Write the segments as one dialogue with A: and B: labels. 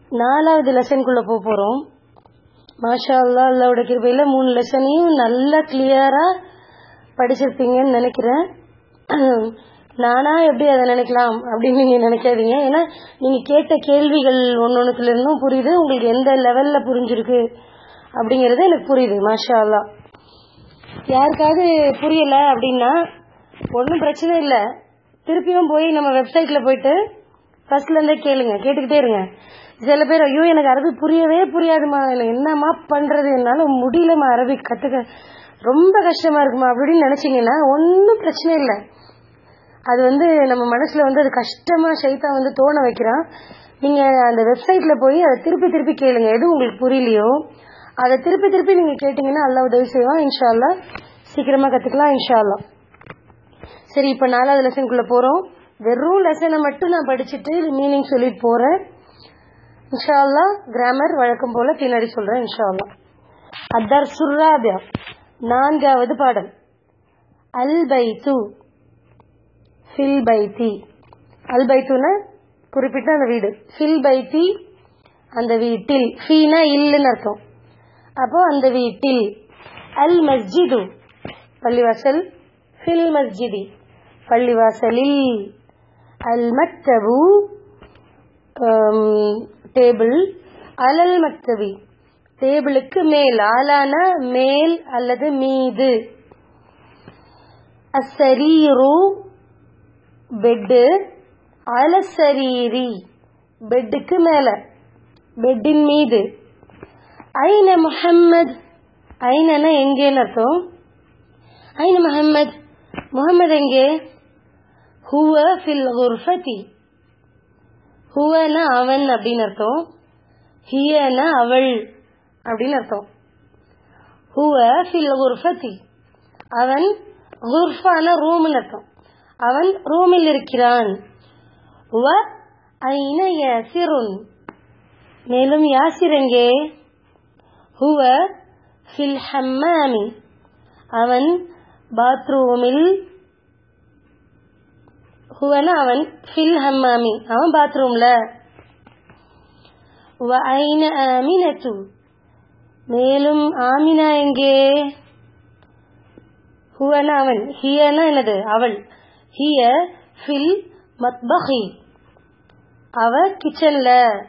A: நாலாவது லெசனுக்குள்ள போக போறோம் மாஷா அல்லா அல்லாவோட கிருபையில மூணு லெசனையும் நல்லா கிளியரா படிச்சிருப்பீங்கன்னு நினைக்கிறேன் நானா எப்படி அதை நினைக்கலாம் அப்படின்னு நீங்க நினைக்காதீங்க ஏன்னா நீங்க கேட்ட கேள்விகள் ஒன்னொன்னுத்துல இருந்தும் புரியுது உங்களுக்கு எந்த லெவல்ல புரிஞ்சிருக்கு அப்படிங்கறது எனக்கு புரியுது மாஷா அல்லா யாருக்காவது புரியல அப்படின்னா ஒன்றும் பிரச்சனை இல்லை திருப்பியும் போய் நம்ம வெப்சைட்ல போயிட்டு ஃபர்ஸ்ட்ல இருந்தே கேளுங்க கேட்டுக்கிட்டே இருங்க சில பேர் ஐயோ எனக்கு அரபி புரியவே புரியாதுமா இல்லை என்னம்மா பண்றது என்னால முடியலமா அரபி கத்துக்க ரொம்ப கஷ்டமா இருக்குமா அப்படின்னு நினைச்சீங்கன்னா ஒன்றும் பிரச்சனை இல்லை அது வந்து நம்ம மனசுல வந்து அது கஷ்டமா சைத்தா வந்து தோண வைக்கிறான் நீங்க அந்த வெப்சைட்ல போய் அதை திருப்பி திருப்பி கேளுங்க எது உங்களுக்கு புரியலையோ அதை திருப்பி திருப்பி நீங்க கேட்டீங்கன்னா அல்லா உதவி செய்வான் இன்ஷா அல்லா சீக்கிரமா கத்துக்கலாம் இன்ஷா அல்லா சரி இப்ப நாலாவது லெசனுக்குள்ள போறோம் வெறும் லெசனை மட்டும் நான் படிச்சுட்டு மீனிங் சொல்லிட்டு போறேன் இன்ஷா அல்லா கிராமர் வழக்கம் போல பின்னாடி சொல்றேன் இன்ஷா அல்லா அத்தர் சுர்ராபியா நான்காவது பாடல் அல் பைத்து ஃபில் பைத்தி அல் பைத்துனா குறிப்பிட்ட அந்த வீடு ஃபில் பைத்தி அந்த வீட்டில் ஃபீனா இல்லுன்னு அர்த்தம் அப்போ அந்த வீட்டில் அல் மஸ்ஜிது பள்ளிவாசல் ஃபில் மஸ்ஜிதி பள்ளிவாசலில் அல் மக்தபு டேபிள் அலல் மக்தபி டேபிளுக்கு மேல் ஆலான மேல் அல்லது மீது அசரீரு பெட்டு அலசரீரி பெட்டுக்கு மேல பெட்டின் மீது ஐன முஹம்மத் ஐனனா எங்கேன்னு அர்த்தம் ஐன முஹம்மத் முகமது எங்கே ஹுவ ஃபில் குர்ஃபதி ஹுவனா அவன் அப்படின்னு அர்த்தம் ஹியனா அவள் அப்படின்னு அர்த்தம் ஹுவ ஃபில் குர்ஃபதி அவன் குர்ஃபான ரூம்னு அர்த்தம் அவன் ரூமில் இருக்கிறான் வ ஐன யாசிருன் மேலும் யாசிர் எங்கே ஹுவ ஃபில் ஹம்மாமி அவன் பாத்ரூமில் ஹுவன அவன் ஃபில் ஹம்மாமி அவன் பாத்ரூம்ல வ ஐன ஆமினத்து மேலும் ஆமினா எங்கே ஹுவன அவன் ஹியனா என்னது அவள் ஹிய ஃபில் மத்பஹி அவ கிச்சன்ல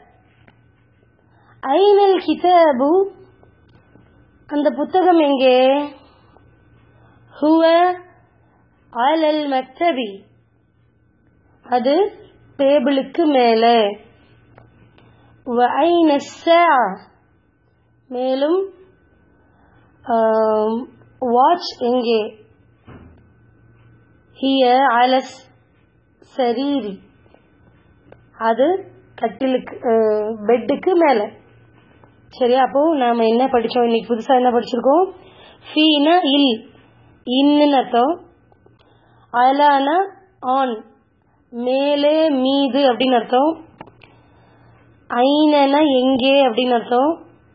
A: ஐனல் கிதாபு அந்த புத்தகம் எங்கே ஹுவ அலல் மக்தபி அது டேபிளுக்கு மேலே மேலும் வாட்ச் எங்கே ஹிய அலஸ் சரீரி அது கட்டிலுக்கு பெட்டுக்கு மேல சரியா அப்போ நாம என்ன படிச்சோம் இன்னைக்கு புதுசா என்ன படிச்சிருக்கோம் ஃபீனா இல் இன்னு அர்த்தம் அலானா ஆன் மேலே மீது அப்படின்னு அர்த்தம் ஐனனா எங்கே அப்படின்னு அர்த்தம்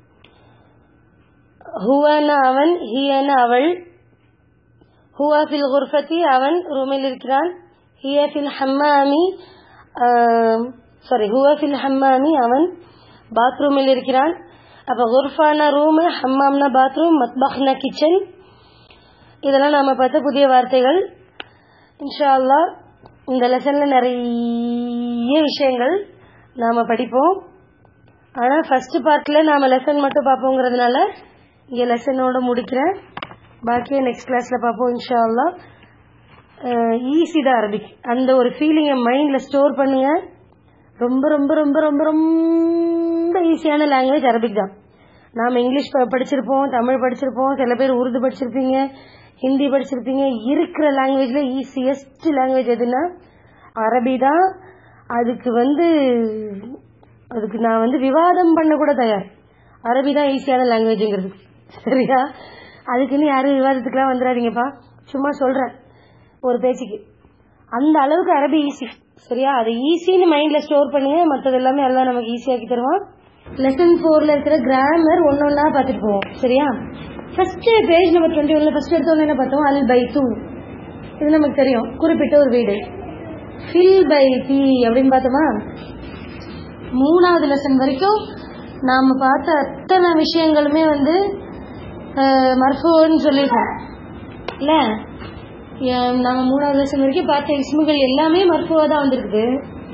A: ஹுவன அவன் ஹியன அவள் ஹுவா ஃபில் குர்ஃபத்தி அவன் ரூமில் இருக்கிறான் ஹிய ஃபில் ஹம்மாமி சாரி ஹுவா ஃபில் ஹம்மாமி அவன் பாத்ரூமில் இருக்கிறான் அப்ப குர்ஃபான ரூம் ஹம்மாம்னா பாத்ரூம் மத்பஹ்னா கிச்சன் இதெல்லாம் நாம பார்த்த புதிய வார்த்தைகள் இன்ஷா அல்லா இந்த லெசன்ல நிறைய விஷயங்கள் நாம படிப்போம் ஆனா ஃபர்ஸ்ட் பார்ட்ல நாம லெசன் மட்டும் பார்ப்போங்கிறதுனால இங்க லெசனோட முடிக்கிறேன் பாக்கிய நெக்ஸ்ட் கிளாஸ்ல பார்ப்போம் இன்ஷா அல்லா ஈஸி தான் அரபிக் அந்த ஒரு ஃபீலிங்கை மைண்ட்ல ஸ்டோர் பண்ணுங்க ரொம்ப ரொம்ப ரொம்ப ரொம்ப ரொம்ப ஈஸியான லாங்குவேஜ் அரபிக் தான் நாம இங்கிலீஷ் படிச்சிருப்போம் தமிழ் படிச்சிருப்போம் சில பேர் உருது படிச்சிருப்பீங்க ஹிந்தி படிச்சிருப்பீங்க இருக்கிற லாங்குவேஜ்ல ஈஸியஸ்ட் லாங்குவேஜ் எதுனா அரபி தான் அதுக்கு வந்து அதுக்கு நான் வந்து விவாதம் பண்ண கூட தயார் அரபி தான் ஈஸியான லாங்குவேஜ்ங்கிறது சரியா அதுக்குன்னு யாரும் விவாதத்துக்குலாம் வந்துடாதீங்கப்பா சும்மா சொல்றேன் ஒரு பேச்சுக்கு அந்த அளவுக்கு அரபி ஈஸி சரியா அது ஈஸின்னு மைண்ட்ல ஸ்டோர் பண்ணுங்க மற்றது எல்லாமே எல்லாம் நமக்கு ஈஸியாக்கி தருவான் லெசன் ஃபோர்ல இருக்கிற கிராமர் ஒன்னொன்னா பார்த்துட்டு போவோம் சரியா ஃபர்ஸ்ட் பேஜ் நம்பர் டுவெண்ட்டி ஒன்ல ஃபர்ஸ்ட் எடுத்தோன்னு என்ன பார்த்தோம் அல் பை டூ இது நமக்கு தெரியும் குறிப்பிட்ட ஒரு வீடு ஃபில் பை தி அப்படின்னு பார்த்தோமா மூணாவது லெசன் வரைக்கும் நாம் பார்த்த அத்தனை விஷயங்களுமே வந்து மர்ஃபோன்னு சொல்லியிருக்கோம் இல்லை நம்ம மூணாவது லெசன் வரைக்கும் பார்த்த இஸ்முகள் எல்லாமே மர்ஃபுவாக தான் வந்திருக்குது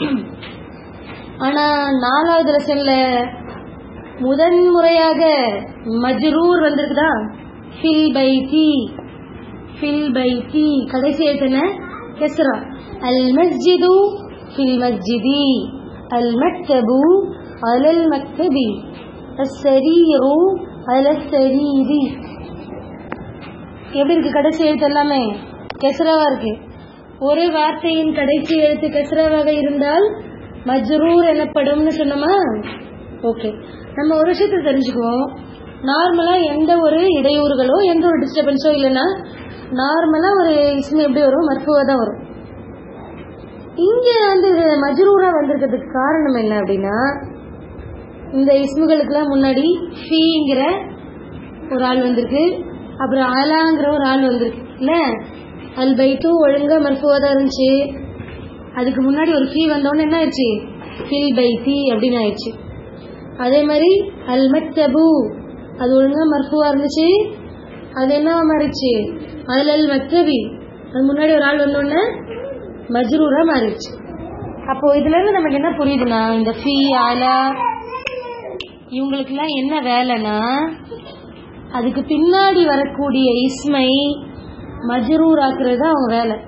A: ஆனால் நாலாவது லெசனில் முதன் முறையாக மஜ்ரூர் வந்திருக்குதா ஃபில் பை தி ஃபில் பை தி கடைசி எழுத்துன கெஸ்ரா அல் மஸ்ஜிது ஃபில் மஸ்ஜிதி அல் மக்தபு அலல் மக்தபி அஸ்ஸரீரு அல சரீரி எப்படி இருக்கு கடைசி எழுத்து எல்லாமே கெஸ்ராவா இருக்கு ஒரு வார்த்தையின் கடைசி எழுத்து கெஸ்ராவாக இருந்தால் மஜ்ரூர் எனப்படும்னு சொன்னோமா ஓகே நம்ம ஒரு விஷயத்தை தெரிஞ்சுக்குவோம் நார்மலா எந்த ஒரு இடையூறுகளோ எந்த ஒரு டிஸ்டர்பன்ஸோ இல்லைன்னா நார்மலா ஒரு இஸ்மி எப்படி வரும் மருத்துவ தான் வரும் இங்க வந்து இது மஜ்ரூரா வந்திருக்கிறதுக்கு காரணம் என்ன அப்படின்னா இந்த இஸ்முகளுக்கெல்லாம் முன்னாடி ஃபீங்கிற ஒரு ஆள் வந்திருக்கு அப்புறம் ஆலாங்கிற ஒரு ஆள் வந்திருக்கு இல்ல அல் பைட்டு ஒழுங்கா மருத்துவா தான் இருந்துச்சு அதுக்கு முன்னாடி ஒரு ஃபீ வந்தோடனே என்ன ஆயிடுச்சு ஃபில் பைத்தி அப்படின்னு ஆயிடுச்சு அதே மாதிரி அல் மக்தபு அது ஒழுங்கா மர்ஃபுவா இருந்துச்சு அது என்ன மாறிடுச்சு அதுல அல் மக்தபி அது முன்னாடி ஒரு ஆள் வந்தோடனே மஜ்ரூரா மாறிடுச்சு அப்போ இதுல இருந்து நமக்கு என்ன புரியுதுன்னா இந்த ஃபீ ஆலா இவங்களுக்கெல்லாம் என்ன வேலைன்னா அதுக்கு பின்னாடி வரக்கூடிய இஸ்மை மஜ்ரூர் ஆக்குறது தான் அவங்க வேலை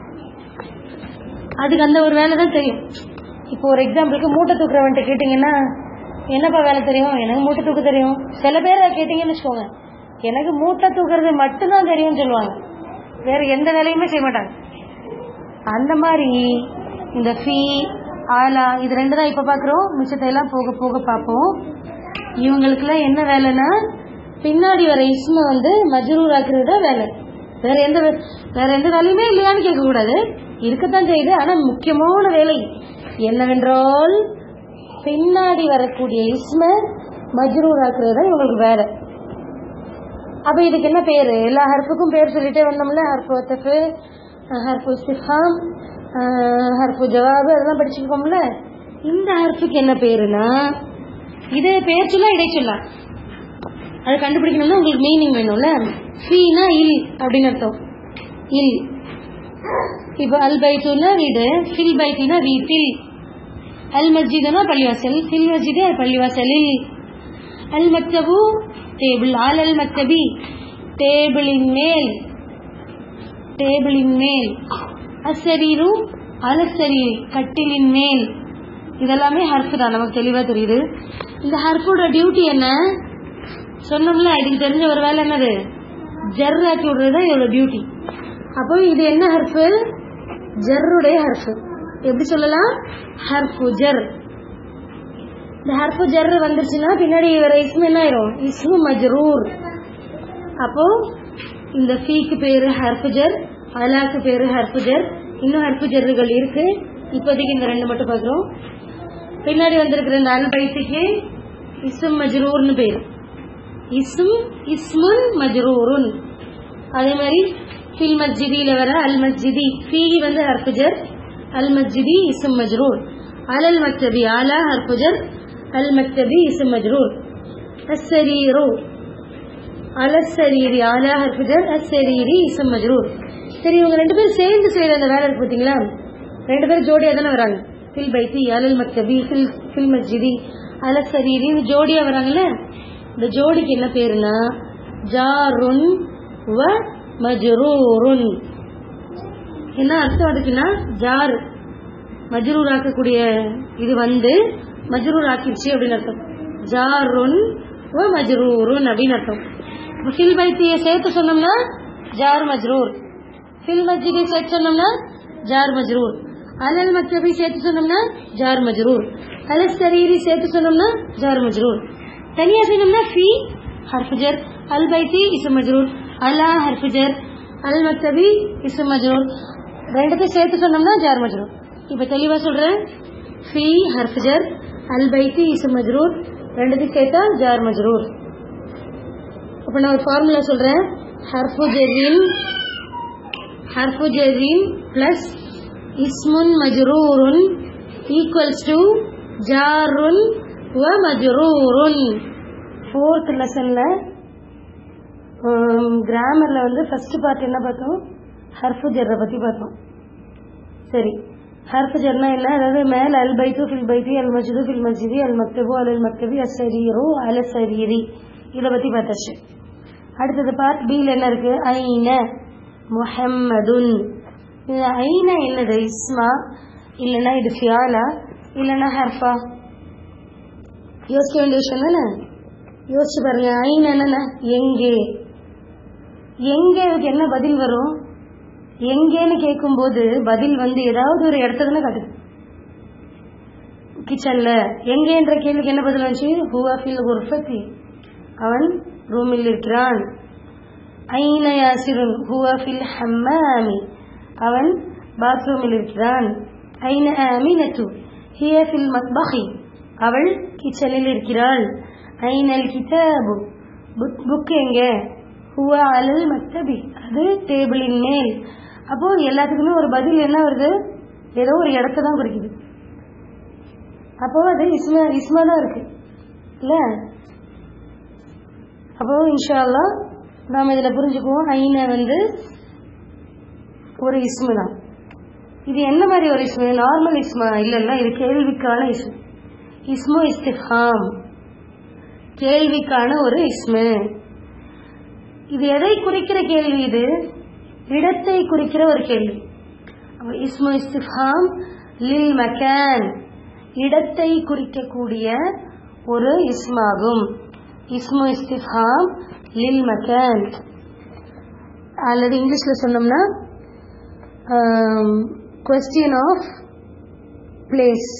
A: அதுக்கு அந்த ஒரு வேலை தான் தெரியும் இப்போ ஒரு எக்ஸாம்பிளுக்கு மூட்டை தூக்குறவன்ட்டு கேட்டிங்கன்னா என்னப்பா வேலை தெரியும் எனக்கு மூட்டை தூக்க தெரியும் சில பேர் அதை கேட்டிங்கன்னு வச்சுக்கோங்க எனக்கு மூட்டை தூக்குறது மட்டும்தான் தெரியும்னு சொல்லுவாங்க வேற எந்த வேலையுமே செய்ய மாட்டாங்க அந்த மாதிரி இந்த ஃபீ ஆலா இது ரெண்டு தான் இப்போ பார்க்குறோம் மிச்சத்தை எல்லாம் போக போக பார்ப்போம் இவங்களுக்குலாம் என்ன வேலைன்னா பின்னாடி வர இஸ்ம வந்து மஜ்ரூர் ஆக்குறது தான் வேலை வேற எந்த வே- வேற எந்த வேலையுமே இல்லையான்னு கேட்கக்கூடாது இருக்கத்தான் செய்யுது ஆனா முக்கியமான வேலை என்னவென்றால் பின்னாடி வரக்கூடிய இஸ்ம மஜ்ரூர் ஆக்குறது தான் இவங்களுக்கு வேலை அப்ப இதுக்கு என்ன பேரு எல்லா ஹர்ஃபுக்கும் பேர் சொல்லிட்டே வந்தோம்ல ஹர்ஃபு ஒத்தஃபு ஹர்ஃபு இஸ்திஃபாம் ஹர்ஃபு ஜவாபு அதெல்லாம் படிச்சிருக்கோம்ல இந்த ஹர்ஃபுக்கு என்ன பேருனா இது பேர் சொல்லா இடை சொல்லா அது கண்டுபிடிக்கணும்னா உங்களுக்கு மீனிங் வேணும்ல ஃபீனா இல் அப்படின்னு அர்த்தம் இல் இப்போ அல் பைத்துனா வீடு ஃபில் பைத்தினா வீட்டில் அல் மஸ்ஜிதுனா பள்ளிவாசல் ஃபில் மஸ்ஜிது அது பள்ளிவாசலில் அல் மக்தபு டேபிள் ஆல் அல் மக்தபி டேபிளின் மேல் டேபிளின் மேல் அசரீரு அலசரீர் கட்டிலின் மேல் இதெல்லாமே ஹர்ஃப் தான் நமக்கு தெளிவா தெரியுது இந்த ஹர்ஃபோட டியூட்டி என்ன சொன்னோம்ல இதுக்கு தெரிஞ்ச ஒரு வேலை என்னது ஜர் ஆக்கி விடுறது தான் இதோட டியூட்டி அப்போ இது என்ன ஹர்ஃபு ஜர்ருடைய ஹர்ஃபு எப்படி சொல்லலாம் ஹர்ஃபு ஜர் இந்த ஹர்ஃபு ஜர் வந்துருச்சுன்னா பின்னாடி வர இஸ்மு என்ன ஆயிரும் இஸ்மு மஜ்ரூர் அப்போ இந்த ஃபீக்கு பேரு ஹர்ஃபுஜர் அலாக்கு பேரு ஹர்ஃபுஜர் இன்னும் ஹர்ஃபுஜர்கள் இருக்கு இப்போதைக்கு இந்த ரெண்டு மட்டும் பார்க்குறோம் பின்னாடி வந்திருக்கிற இந்த அல் பைத்துக்கு இஸ்ம் மஜ்ரூர்னு பேர் இஸ்ம் இஸ்முன் மஜ்ரூருன் அதே மாதிரி ஃபில் மஸ்ஜிதியில வர அல் மஸ்ஜிதி ஃபீ வந்து ஹர்ஃபுஜர் அல் மஸ்ஜிதி இஸ்ம் மஜ்ரூர் அலல் மக்தபி ஆலா ஹர்ஃபுஜர் அல் மக்தபி இஸ்ம் மஜ்ரூர் அஸ்ஸரீரு அலசரீரி ஆலா ஹர்ஃபுஜர் அஸ்ஸரீரி இஸ்ம் மஜ்ரூர் சரி இவங்க ரெண்டு பேரும் சேர்ந்து செய்யற அந்த வேலை இருக்கு பாத்தீங்களா ரெண்டு பேரும் ஜோடியா தானே வராங்க ஃபில் பைத்தி அலல் மக்தபி ஃபில் ஃபில் மஸ்ஜிதி அலசரீரி இந்த ஜோடியா வராங்கல்ல இந்த ஜோடிக்கு என்ன பேருனா ஜாருன் வ மஜ்ரூருன் என்ன அர்த்தம் அதுக்குன்னா ஜார் மஜ்ரூர் ஆக்கக்கூடிய இது வந்து மஜ்ரூர் ஆக்கிடுச்சு அப்படின்னு அர்த்தம் ஜாருன் வ மஜ்ரூருன் அப்படின்னு அர்த்தம் இப்ப ஃபில் பைத்திய சேர்த்து சொன்னோம்னா ஜார் மஜ்ரூர் ஃபில் மஸ்ஜிதை சேர்த்து சொன்னோம்னா ஜார் மஜ்ரூர் அலல் மக்தபி சேர்த்து சொன்னோம்னா ஜார் மஜ்ரூர் அலல் சரீரி சேர்த்து சொன்னோம்னா ஜார் மஜ்ரூர் தனியா சொன்னோம்னா ஃபி ஹர்ஃபுஜர் அல் பைத்தி இசு மஜ்ரூர் அலா ஹர்ஃபுஜர் அல் மக்தபி இசு மஜ்ரூர் ரெண்டுத்தையும் சேர்த்து சொன்னோம்னா ஜார் மஜ்ரூர் இப்ப தெளிவா சொல்றேன் ஃபி ஹர்ஃபுஜர் அல் பைத்தி இசு மஜ்ரூர் ரெண்டுத்தையும் சேர்த்தா ஜார் மஜ்ரூர் அப்ப நான் ஒரு ஃபார்முலா சொல்றேன் ஹர்ஃபு ஜெரின் ஹர்ஃபு ஜெரின் பிளஸ் இஸ்முன் மஜ்ரூருன் ஈக்குவல்ஸ் டு ஜாருன் வ மஜ்ரூருன் ஃபோர்த் லெசன்ல கிராமர்ல வந்து ஃபர்ஸ்ட் பார்ட் என்ன பார்த்தோம் ஹர்ஃபு ஜர்ரை பத்தி பார்த்தோம் சரி ஹர்ஃபு ஜர்னா என்ன அதாவது மேல் அல் பைத்து ஃபில் பைத்தி அல் மஜ்து ஃபில் மஸ்ஜிதி அல் மக்தபு அல் மக்தபி அசரீரு அல சரீரி இதை பத்தி பார்த்தாச்சு அடுத்தது பார்ட் பியில் என்ன இருக்கு ஐன முஹம்மதுன் இது ஐன என்னது இஸ்மா இல்லைன்னா இது ஃபியாலா இல்லைன்னா ஹர்ஃபா யோசிக்க வேண்டிய விஷயம் தானே யோசிச்சு பாருங்க ஐன் என்னென்ன எங்கே எங்கே இதுக்கு என்ன பதில் வரும் எங்கேன்னு கேட்கும்போது பதில் வந்து ஏதாவது ஒரு இடத்துல தானே காட்டுது கிச்சன்ல எங்கேன்ற கேள்விக்கு என்ன பதில் வந்துச்சு ஹுவா ஃபில் குர்ஃபத்தி அவன் ரூமில் இருக்கிறான் ஐன யாசிருன் ஹுவா ஃபில் ஹம்மாமி அவன் பாத்ரூமில் இருக்கிறான் ஐன அமினத்து ஹிய ஃபில் மத்பஹி அவள் கிச்சனில் இருக்கிறாள் ஐனல் கிதாபு புக் புக் எங்க ஹுவ அலல் மக்தபி அது டேபிளின் மேல் அப்போ எல்லாத்துக்குமே ஒரு பதில் என்ன வருது ஏதோ ஒரு இடத்த தான் குறிக்குது அப்போ அது இஸ்மா இஸ்மா தான் இருக்கு இல்ல அப்போ இன்ஷா அல்லாஹ் நாம இதுல புரிஞ்சுக்குவோம் ஐன வந்து ஒரு இஸ்மு தான் இது என்ன மாதிரி ஒரு இஸ்மு நார்மல் இஸ்மா இல்லைல்ல இது கேள்விக்கான இஸ்மு இஸ்மு இஸ்திஃபாம் கேள்விக்கான ஒரு இஸ்மு இது எதை குறிக்கிற கேள்வி இது இடத்தை குறிக்கிற ஒரு கேள்வி அப்ப இஸ்மு இஸ்திஃபாம் லில் மக்கான் இடத்தை குறிக்கக்கூடிய ஒரு இஸ்மாகும் இஸ்மு இஸ்திஃபாம் லில் மக்கான் அல்லது இங்கிலீஷ்ல சொன்னோம்னா கொஸ்டின் ஆஃப் பிளேஸ்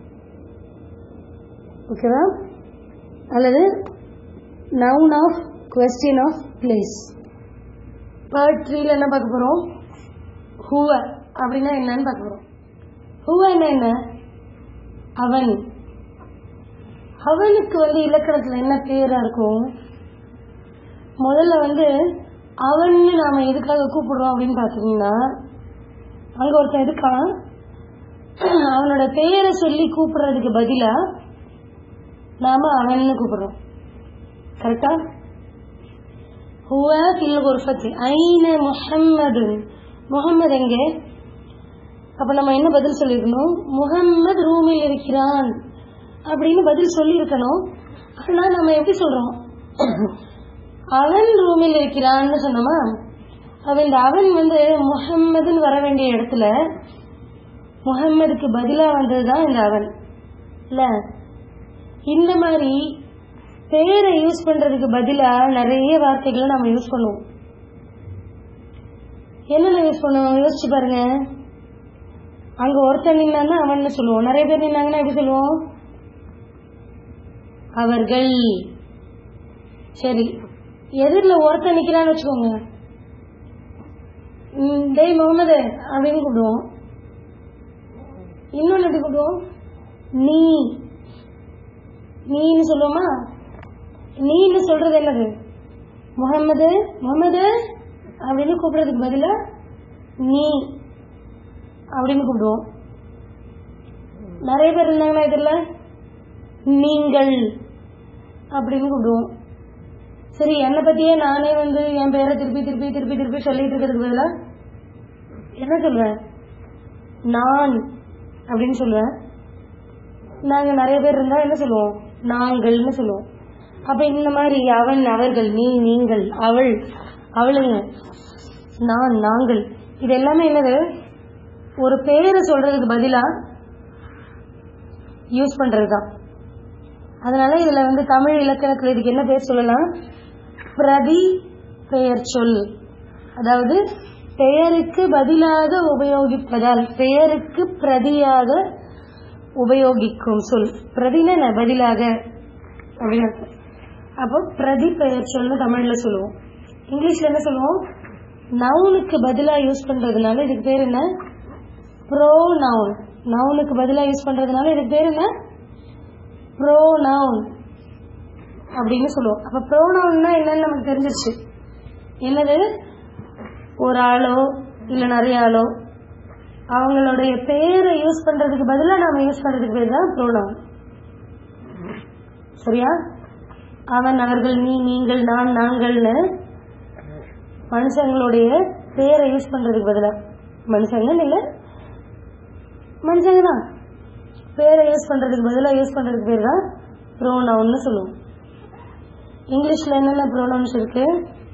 A: ஓகேவா அல்லது noun of question of place bird ட்ரீல என்ன பார்க்க போறோம் ஹூவ அப்படின்னா என்னன்னு பார்க்க போறோம் ஹூவன்னா என்ன அவன் அவனுக்கு வந்து இலக்கணத்துல என்ன பேரா இருக்கும் முதல்ல வந்து அவன்னு நாம எதுக்காக கூப்பிடுறோம் அப்படின்னு பாத்தீங்கன்னா அங்க ஒருத்தன் இருக்கான் அவனோட பெயரை சொல்லி கூப்பிடுறதுக்கு பதிலா நாம அவன்னு கூப்பிடுறோம் கரெக்டா ஹுவ ஃபில் குர்ஃபத்தி ஐன முஹம்மது முஹம்மது எங்க அப்ப நம்ம என்ன பதில் சொல்லிருக்கணும் முஹம்மது ரூமில் இருக்கிறான் அப்படின்னு பதில் சொல்லியிருக்கணும் ஆனா நம்ம எப்படி சொல்றோம் அவன் ரூமில் இருக்கிறான்னு சொன்னோமா அவ இந்த அவன் வந்து முஹம்மதுன்னு வர வேண்டிய இடத்துல முஹம்மதுக்கு பதிலா வந்ததுதான் இந்த அவன் இல்ல இந்த மாதிரி பெயரை யூஸ் பண்றதுக்கு பதிலா நிறைய வார்த்தைகளை நம்ம யூஸ் பண்ணுவோம் என்னென்ன யூஸ் பண்ணுவோம் யோசிச்சு பாருங்க அங்க ஒருத்தன் நின்னான்னா அவன் சொல்லுவோம் நிறைய பேர் நின்னாங்கன்னா எப்படி சொல்லுவோம் அவர்கள் சரி எதிரில் ஒருத்தன் நிக்கிறான்னு வச்சுக்கோங்க ம், டேய் முகமது அப்படின்னு கூப்பிடுவோம் இன்னொன்னு எப்படி கூப்பிடுவோம் நீ நீன்னு சொல்லுவோமா நீன்னு சொல்றது என்னது முகமது முகமது அப்படின்னு கூப்பிடுறதுக்கு பதிலா நீ அப்படின்னு கூப்பிடுவோம் நிறைய பேர் இருந்தாங்கன்னா இதுல நீங்கள் அப்படின்னு கூப்பிடுவோம் சரி என்னை பத்தியே நானே வந்து என் பேரை திருப்பி திருப்பி திருப்பி திருப்பி சொல்லிட்டு இருக்கிறதுக்கு பதிலா என்ன சொல்வேன் நான் அப்படின்னு சொல்லுவேன் நாங்க நிறைய பேர் இருந்தா என்ன சொல்லுவோம் நாங்கள்னு சொல்லுவோம் அப்ப இந்த மாதிரி அவன் அவர்கள் நீ நீங்கள் அவள் அவளுங்க நான் நாங்கள் இது எல்லாமே என்னது ஒரு பேரை சொல்றதுக்கு பதிலா யூஸ் பண்றதுதான் அதனால இதுல வந்து தமிழ் இலக்கணத்துல இதுக்கு என்ன பேர் சொல்லலாம் பிரதி பெயர் சொல் அதாவது பெயருக்கு பதிலாக உபயோகிப்பதால் பெயருக்கு பிரதியாக உபயோகிக்கும் சொல் பிரதின என்ன? பதிலாக அப்படின்னு அர்த்தம். அப்போ பிரதி பெயர் சொல்னு தமிழ்ல சொல்லுவோம் இங்கிலீஷ்ல என்ன சொல்லுவோம் நவுனுக்கு பதிலா யூஸ் பண்றதுனால இதுக்கு பேர் என்ன ப்ரோ நவுன் நவுனுக்கு பதிலா யூஸ் பண்றதுனால இதுக்கு பேர் என்ன ப்ரோ நவுன் அப்படின்னு சொல்லுவோம் அப்ப ப்ரோ நவுன்னா என்னன்னு நமக்கு தெரிஞ்சிருச்சு என்னது ஒரு ஆளோ இல்ல நிறைய ஆளோ அவங்களுடைய பேரை யூஸ் பண்றதுக்கு பதிலா நாம யூஸ் பண்றதுக்கு பேர் தான் ப்ரோனவுன் சரியா அவன் அவர்கள் நீ நீங்கள் நான் நாங்கள்னு மனுஷங்களுடைய பேரை யூஸ் பண்றதுக்கு பதிலா மனுஷங்கன்னு இல்லை மனுஷங்க தான் பேரை யூஸ் பண்றதுக்கு பதிலாக யூஸ் பண்றதுக்கு பேர் தான் ப்ரோனவுன்னு சொல்லுவோம் இங்கிலீஷ்ல என்னென்ன ப்ரோனவுன்ஸ் இருக்கு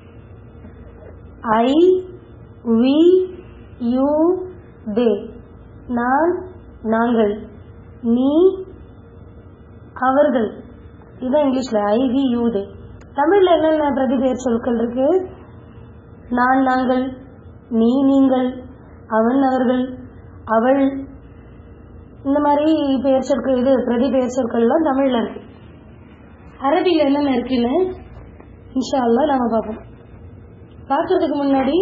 A: ஐ வி யூ தே நான் நாங்கள் நீ அவர்கள் இதுதான் இங்கிலீஷ்ல ஐ வி யூ தே தமிழ்ல என்னென்ன பிரதிபெயர் சொற்கள் இருக்கு நான் நாங்கள் நீ நீங்கள் அவன் அவர்கள் அவள் இந்த மாதிரி பெயர் சொற்கள் இது பிரதி பெயர் சொற்கள்லாம் தமிழ்ல இருக்கு அரபியில் என்னென்ன இருக்குன்னு இன்ஷா அல்லாஹ் நாம பார்ப்போம் பார்க்கறதுக்கு முன்னாடி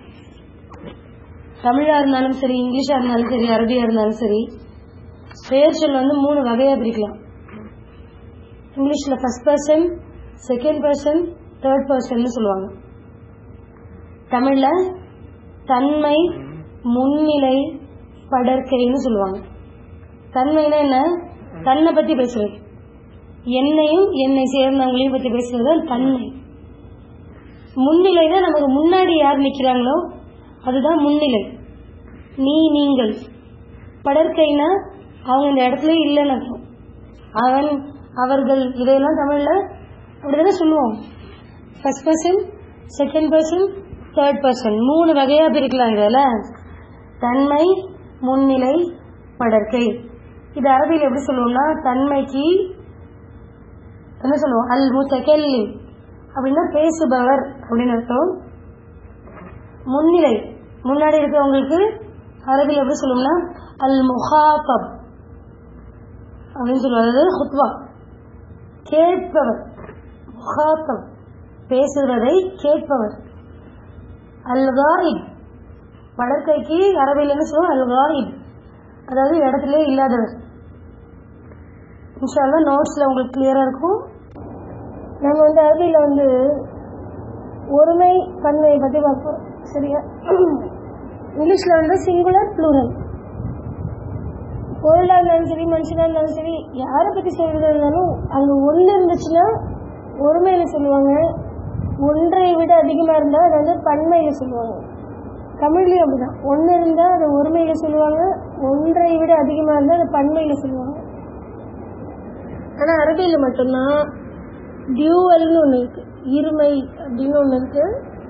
A: தமிழா இருந்தாலும் சரி இங்கிலீஷா இருந்தாலும் சரி அரபியா இருந்தாலும் சரி பெயர் சொல் வந்து மூணு வகையா பிரிக்கலாம் இங்கிலீஷ்ல first person second person third person சொல்லுவாங்க தமிழ்ல தன்மை முன்னிலை படர்க்கைன்னு சொல்லுவாங்க தன்மைனா என்ன தன்னை பத்தி பேசுறது என்னையும் என்னை சேர்ந்தவங்களையும் பத்தி பேசுறது தான் தன்மை முன்னிலைனா நமக்கு முன்னாடி யார் நிக்கிறாங்களோ அதுதான் முன்னிலை நீ நீங்கள் படற்கைனா அவங்க இந்த இடத்துல இல்லைன்னு அர்த்தம் அவன் அவர்கள் இதையெல்லாம் தமிழ்ல அப்படிதானே சொல்லுவோம் first person second person third person மூணு வகையா பிரிக்கலாம் இதுல தன்மை முன்னிலை படற்கை இது அரபியில் எப்படி சொல்லுவோம்னா தன்மைக்கு என்ன சொல்லுவோம் அல் முத்தகல்லி அப்படின்னா பேசுபவர் அப்படின்னு அர்த்தம் முன்னிலை முன்னாடி இருக்கிறவங்களுக்கு அரபியில் எப்படி சொல்லுவோம்னா அல் முஹாபப் அப்படின்னு சொல்லுவாங்க அதாவது ஹுத்வா கேட்பவர் முஹாபப் பேசுவதை கேட்பவர் அல் காயிப் வடற்கைக்கு அரபியில் என்ன சொல்லுவோம் அல் காயிப் அதாவது இடத்துல இல்லாதவர் இன்ஷால்லா நோட்ஸ்ல உங்களுக்கு கிளியரா இருக்கும் நம்ம வந்து அரபியில் வந்து ஒருமை பன்மையை பற்றி பார்ப்போம் சரியா இங்கிலீஷ்ல வந்து சிங்குலர் ப்ளூரல் பொருளாக இருந்தாலும் சரி மனுஷனா இருந்தாலும் சரி யாரை பற்றி சொல்றதா இருந்தாலும் அங்கே ஒன்று இருந்துச்சுன்னா ஒருமையில சொல்லுவாங்க ஒன்றை விட அதிகமாக இருந்தால் அது வந்து பன்மையில சொல்லுவாங்க தமிழ்லையும் அப்படிதான் ஒன்று இருந்தால் அது ஒருமையில சொல்லுவாங்க ஒன்றை விட அதிகமாக இருந்தால் அது பன்மையில சொல்லுவாங்க ஆனால் அரபியில் மட்டும்தான் டியூவல்னு ஒன்று இருக்கு இருமை அப்படின்னு ஒன்று இருக்கு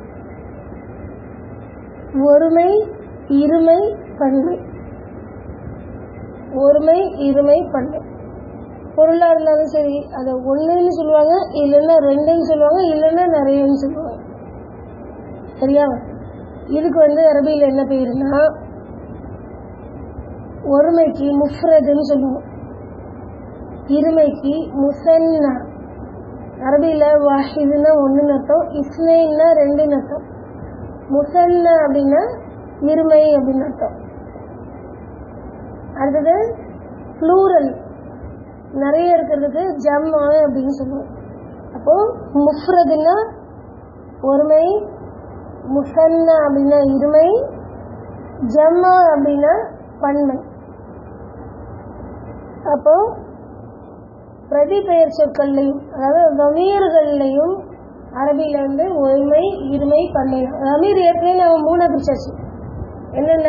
A: ஒருமை இருமை பன்மை ஒருமை இருமை பன்மை பொருளா இருந்தாலும் சரி அதை ஒண்ணுன்னு சொல்லுவாங்க இல்லைன்னா ரெண்டுன்னு சொல்லுவாங்க இல்லைன்னா நிறையன்னு சொல்லுவாங்க சரியா இதுக்கு வந்து அரபியில் என்ன பேருனா ஒருமைக்கு முஃப்ரதுன்னு சொல்லுவோம் இருமைக்கு முசன்னா அரபியில் வாஹிதுன்னா ஒன்றுன்னு அர்த்தம் இஸ்னேன்னா ரெண்டுன்னு அர்த்தம் முசன்னா அப்படின்னா இருமை அப்படின்னு அர்த்தம் அடுத்தது ப்ளூரல் நிறைய இருக்கிறதுக்கு ஜம்மா அப்படின்னு சொல்லுவோம் அப்போ முஃப்ரதுன்னா ஒருமை முசன்னா அப்படின்னா இருமை ஜம்மா அப்படின்னா பன்மை அப்போ பிரதி பெயர் சொற்கள்லையும் அதாவது ரமீர்கள்லையும் அரபியில வந்து ஒருமை இருமை பன்மை ரமீர் ஏற்கனவே நம்ம மூணா பிரிச்சாச்சு என்னென்ன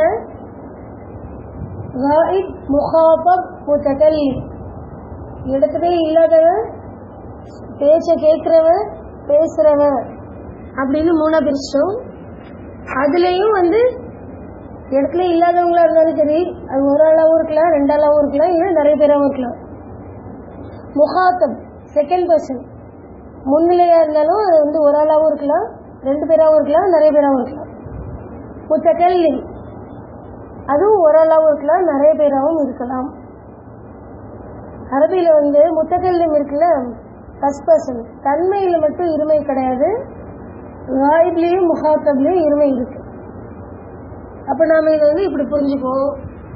A: غائب முகாபப் முத்தகல்லி இடத்துலே இல்லாதவன் பேச்ச கேட்கிறவன் பேசுறவன் அப்படின்னு மூணா பிரிச்சோம் அதுலயும் வந்து இடத்துல இல்லாதவங்களா இருந்தாலும் சரி அது ஒரு ஆளாவும் இருக்கலாம் ரெண்டு ஆளாவும் இருக்கலாம் இல்லை நிறைய பேராவும் இருக்கலாம் முகாத்தம் செகண்ட் பர்சன் முன்னிலையா இருந்தாலும் அது வந்து ஒரு ஆளாவும் இருக்கலாம் ரெண்டு பேராவும் இருக்கலாம் நிறைய பேராவும் இருக்கலாம் முத்தகல்லி அதுவும் ஒரு ஆளாவும் இருக்கலாம் நிறைய பேராவும் இருக்கலாம் அரபியில வந்து முத்தகல்லம் இருக்குல்ல ஃபர்ஸ்ட் பர்சன் தன்மையில மட்டும் இருமை கிடையாது வாய்ட்லயும் முகாத்தப்லயும் இருமை இருக்கு அப்ப நாம இதை வந்து இப்படி புரிஞ்சுக்குவோம்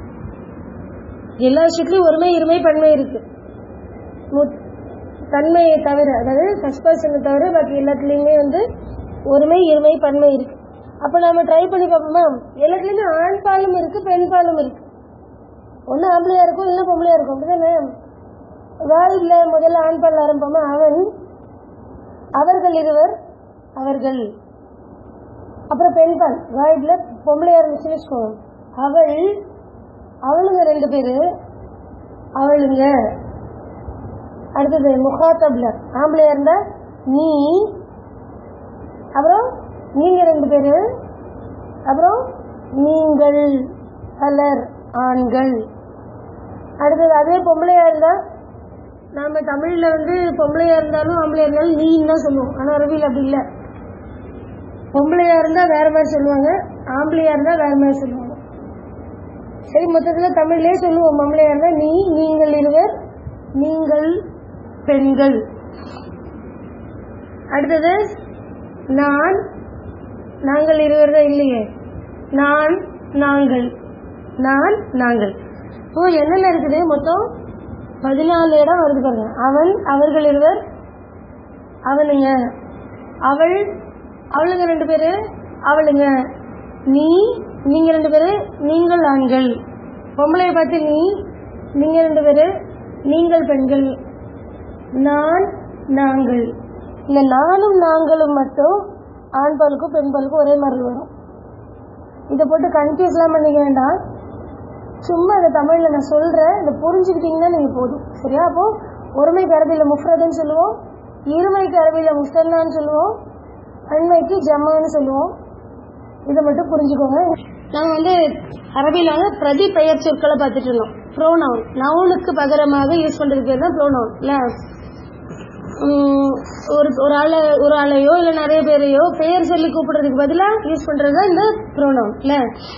A: எல்லா விஷயத்துலயும் ஒருமை இருமை பன்மை இருக்கு முத்- தன்மையை தவிர அதாவது ஃபர்ஸ்ட் பர்சனை தவிர பாக்கி எல்லாத்துலயுமே வந்து ஒருமை இருமை பன்மை இருக்கு அப்ப நாம ட்ரை பண்ணி பார்ப்போமா எல்லாத்துலயுமே ஆண் பாலும் இருக்கு பெண் பாலும் இருக்கு ஒண்ணு ஆம்பளையா இருக்கும் இல்ல பொம்பளையா இருக்கும் அப்படிதானே வாயில முதல்ல ஆண் பால் ஆரம்பமா அவன் அவர்கள் இருவர் அவர்கள் அப்புறம் பெண் பால் வாயில பொம்பளையா இருந்துச்சுன்னு வச்சுக்கோங்க அவள் அவளுங்க ரெண்டு பேரு அவளுங்க அடுத்தது முகாத்தப்ல ஆம்பளையா இருந்தா நீ அப்புறம் நீங்க ரெண்டு பேரு அப்புறம் நீங்கள் பலர் ஆண்கள் அடுத்தது அதே பொம்பளையா இருந்தா நாம தமிழ்ல வந்து பொம்பளையா இருந்தாலும் ஆம்பளையா இருந்தாலும் நீன்னு தான் சொல்லுவோம் ஆனா அரபியில் அப்படி இல்லை பொம்பளையா இருந்தா வேற மாதிரி சொல்லுவாங்க ஆம்பளையா இருந்தா வேற மாதிரி சொல்லுவாங்க சரி மொத்தத்துல தமிழ்லயே சொல்லுவோம் பொம்பளையா இருந்தா நீ நீங்கள் இருவர் நீங்கள் பெண்கள் அடுத்தது நான் நாங்கள் இருவர் தான் இல்லையே நான் நாங்கள் நான் நாங்கள் இப்போ என்னென்ன இருக்குது மொத்தம் பதினாலு இடம் வருது பாருங்க அவன் அவர்கள் இருவர் அவனுங்க அவள் அவளுங்க ரெண்டு பேரு அவளுங்க நீ நீங்க ரெண்டு பேரு நீங்கள் ஆண்கள் பொம்பளைய பார்த்து நீ நீங்க ரெண்டு பேரு நீங்கள் பெண்கள் நான் நாங்கள் இந்த நானும் நாங்களும் மட்டும் ஆண் பாலுக்கும் பெண் பாலுக்கும் ஒரே மாதிரி வரும் இதை போட்டு கன்ஃபியூஸ்லாம் பண்ணிக்க வேண்டாம் சும்மா இந்த தமிழ்ல நான் சொல்றேன் இதை புரிஞ்சுக்கிட்டீங்கன்னா நீங்க போதும் சரியா அப்போ ஒருமைக்கு அரபியில முஃப்ரதுன்னு சொல்லுவோம் இருமைக்கு அரபியில முஸ்தன்னான்னு சொல்லுவோம் அண்மைக்கு ஜம்மான்னு சொல்லுவோம் இதை மட்டும் புரிஞ்சுக்கோங்க நம்ம வந்து அரபியில வந்து பிரதி பெயர் சொற்களை பார்த்துட்டு இருந்தோம் ப்ரோனவுன் நவுனுக்கு பகரமாக யூஸ் பண்றது பேர் தான் ப்ரோனவுன் இல்ல உம், ஒரு ஒரு ஆளை ஒரு ஆளையோ இல்ல நிறைய பேரையோ பெயர் சொல்லி கூப்பிடுறதுக்கு பதிலா யூஸ் பண்றது தான் இந்த ப்ரோனவுன் இல்ல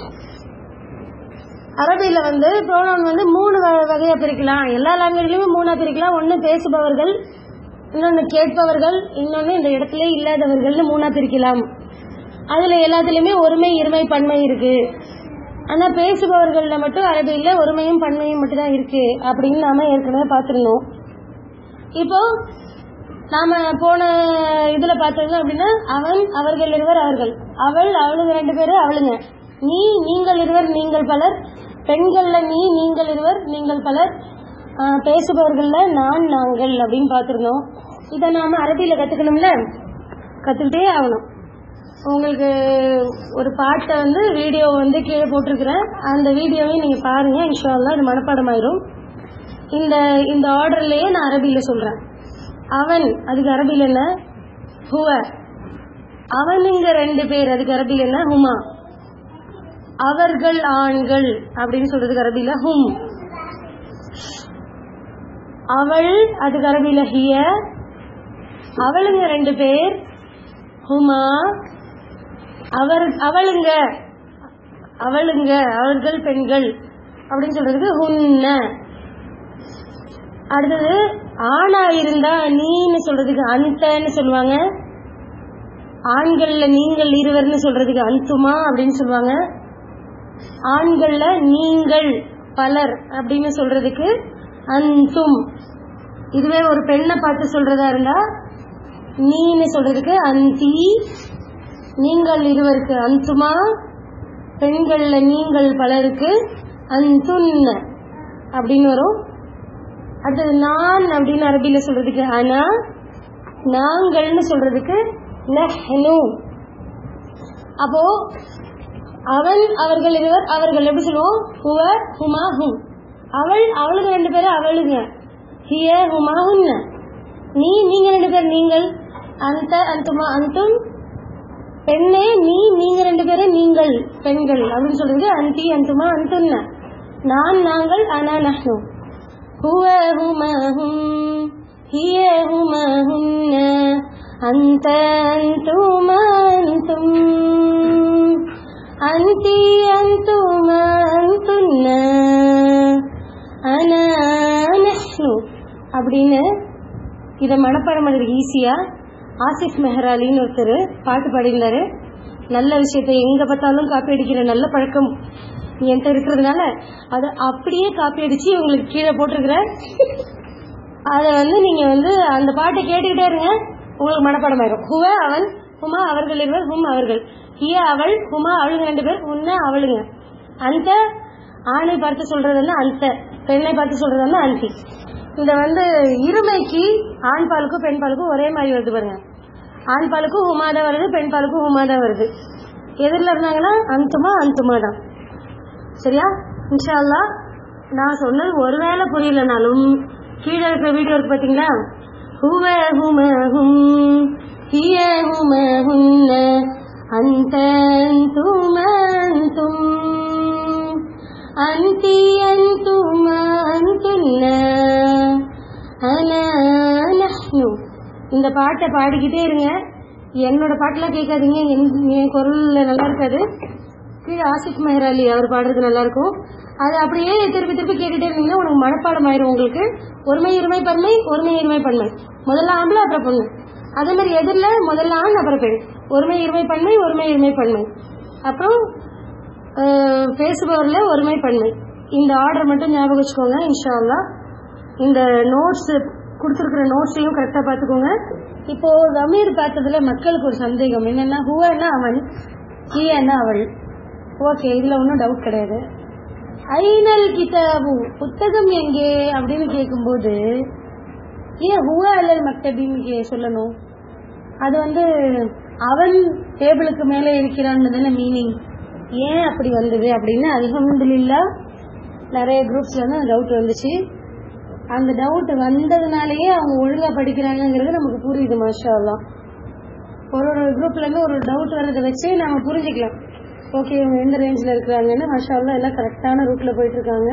A: அரபியில வந்து ப்ரோனவுன் வந்து மூணு வ- வகையா பிரிக்கலாம் எல்லா லாங்குவேஜ்லயுமே மூணா பிரிக்கலாம் ஒன்னு பேசுபவர்கள் இன்னொன்னு கேட்பவர்கள் இன்னொன்னு இந்த இடத்துல இல்லாதவர்கள்னு மூணா பிரிக்கலாம் அதுல எல்லாத்துலயுமே ஒருமை இருமை பன்மை இருக்கு ஆனா பேசுபவர்கள்ல மட்டும் அரபியில ஒருமையும் பன்மையும் மட்டும் தான் இருக்கு அப்படின்னு நாம ஏற்கனவே பார்த்திருந்தோம் இப்போ நாம போன இதுல பார்த்தது அப்படின்னா அவன் அவர்கள் இருவர் அவர்கள் அவள் அவளுங்க ரெண்டு பேரு அவளுங்க நீ நீங்கள் இருவர் நீங்கள் பலர் பெண்கள்ல நீ நீங்கள் இருவர் நீங்கள் பலர் ஆஹ், பேசுபவர்கள்ல நான் நாங்கள் அப்படின்னு பார்த்திருந்தோம் இதை நாம அரபியில கத்துக்கணும்ல கத்துக்கிட்டே ஆகணும் உங்களுக்கு ஒரு பாட்டை வந்து வீடியோ வந்து கீழே போட்டிருக்கிறேன் அந்த வீடியோவையும் நீங்க பாருங்க இன்ஷா அல்லாஹ் இது மனப்பாடம் ஆயிரும் இந்த இந்த ஆர்டர்லயே நான் அரபியில சொல்றேன் அவன் அதுக்கு அரபியில் என்ன ஹுவ அவனுங்க ரெண்டு பேர் அதுக்கு அரபியில் என்ன ஹுமா அவர்கள் ஆண்கள் அப்படின்னு சொல்றதுக்கு அரபியில ஹும் அவள் அதுக்கு அரபியில ஹிய அவளுங்க ரெண்டு பேர் ஹுமா அவர் அவளுங்க அவளுங்க அவர்கள் பெண்கள் அப்படின்னு சொல்றதுக்கு ஹுன்ன அடுத்தது ஆணா இருந்தா நீன்னு சொல்றதுக்கு அந்தன்னு சொல்லுவாங்க ஆண்கள்ல நீங்கள் இருவர்னு சொல்றதுக்கு அந்துமா அப்படின்னு சொல்லுவாங்க ஆண்கள்ல நீங்கள் பலர் அப்படின்னு சொல்றதுக்கு அந்தும் இதுவே ஒரு பெண்ணை பார்த்து சொல்றதா இருந்தா நீன்னு சொல்றதுக்கு அந்தி நீங்கள் இருவருக்கு அந்துமா பெண்கள்ல நீங்கள் பலருக்கு அந்துன்ன அப்படின்னு வரும் அடுத்தது நான் அப்படின்னு அரபியில சொல்றதுக்கு அனா நாங்கள்னு சொல்றதுக்கு நஹ்னு அப்போ அவன் அவர்கள் இருவர் அவர்கள் எப்படி சொல்லுவோம் ஹுவ ஹுமா ஹும் அவள் அவளுக்கு ரெண்டு பேரும் அவளுங்க ஹிய ஹுமா ஹுன்ன நீ நீங்க ரெண்டு பேர் நீங்கள் அந்த அந்துமா அந்தும் பெண்ணே நீ நீங்க ரெண்டு பேரும் நீங்கள் பெண்கள் அப்படின்னு சொல்றது அந்தி அந்துமா அந்துன்ன நான் நாங்கள் அனா நஹ்னு هو هما هم هي هما هن أنت أنتما أنتم أنت أنتما أنتن أنا نحن அப்படின்னு இதை மனப்பாடம் பண்ணுறதுக்கு ஈஸியா ஆசிஃப் மெஹராலின்னு ஒருத்தர் பாட்டு பாடியிருந்தாரு நல்ல விஷயத்தை எங்க பார்த்தாலும் காப்பி அடிக்கிற நல்ல பழக்கம் என்கிட்ட இருக்கிறதுனால அதை அப்படியே காப்பி அடிச்சு உங்களுக்கு கீழே போட்டிருக்கிறேன் அதை வந்து நீங்க வந்து அந்த பாட்டை கேட்டுக்கிட்டே இருங்க உங்களுக்கு மனப்பாடம் ஆயிரும் ஹுவ அவன் ஹுமா அவர்கள் இருவர் ஹும் அவர்கள் ஹிய அவள் ஹுமா அவளுங்க ரெண்டு பேர் உன்ன அவளுங்க அந்த ஆணை பார்த்து சொல்றது வந்து அந்த பெண்ணை பார்த்து சொல்றது வந்து அந்தி இந்த வந்து இருமைக்கு ஆண் பாலுக்கும் பெண் பாலுக்கும் ஒரே மாதிரி வருது பாருங்க ஆண் பாலுக்கும் ஹுமா தான் வருது பெண் பாலுக்கும் ஹுமா தான் வருது எதிரில் இருந்தாங்கன்னா அந்துமா அந்துமா தான் சரியா இன்ஷா அல்லாஹ் நான் சொன்னது ஒருவேளை புரியலனாலும் கீழே இருக்கிற வீடியோ இருக்கு பாத்தீங்களா ஹுவ ஹும ஹும் ஹிய ஹும ஹுன்ன அந்த அந்தும அந்தும் அந்தி அந்தும அந்துன்ன அன நஹ்னு இந்த பாட்டை பாடிக்கிட்டே இருங்க என்னோட பாட்டெல்லாம் கேட்காதீங்க என் என் குரல்ல நல்லா இருக்காது கீழே ஆசிக் மெஹர் அலி அவர் பாடுறது நல்லா இருக்கும் அது அப்படியே திருப்பி திருப்பி கேட்டுட்டே இருந்தீங்கன்னா உனக்கு மனப்பாடம் ஆயிரும் உங்களுக்கு ஒருமை இருமை பன்மை ஒருமை இருமை பன்மை முதல்ல ஆம்பளை அப்புறம் பொண்ணு அதே மாதிரி எதிரில் முதல்ல ஆண் அப்புறம் பெண் ஒருமை இருமை பன்மை ஒருமை இருமை பன்மை அப்புறம் பேசுபவர்ல ஒருமை பன்மை இந்த ஆர்டர் மட்டும் ஞாபகம் வச்சுக்கோங்க இன்ஷா அல்லாஹ் இந்த நோட்ஸ் கொடுத்துருக்குற நோட்ஸையும் கரெக்டாக பார்த்துக்கோங்க இப்போ ரமீர் பார்த்ததுல மக்களுக்கு ஒரு சந்தேகம் என்னன்னா ஹுவன்னா அவன் ஹியன்னா அவள் ஓகே இதுல ஒன்றும் டவுட் கிடையாது ஐனல் கிதாபு புத்தகம் எங்கே அப்படின்னு கேட்கும்போது ஏன் ஹுவ அல்லல் மக்தபின்னு கே- சொல்லணும் அது வந்து அவன் டேபிளுக்கு மேலே இருக்கிறான்னு தானே மீனிங் ஏன் அப்படி வந்தது அப்படின்னு அல்ஹம்துலில்லா நிறைய குரூப்ஸ்ல வந்து டவுட் வந்துச்சு அந்த டவுட் வந்ததுனாலயே அவங்க ஒழுங்கா படிக்கிறாங்கங்கிறது நமக்கு புரியுது மாஷா அல்லாஹ் ஒரு ஒரு குரூப்ல இருந்து ஒரு டவுட் வர்றதை வச்சு நம்ம புரிஞ்சுக்கலாம் ஓகே இவங்க எந்த ரேஞ்சில் இருக்கிறாங்கன்னு மாஷா அல்லாஹ் எல்லாம் கரெக்டான ரூட்ல போயிட்டு இருக்காங்க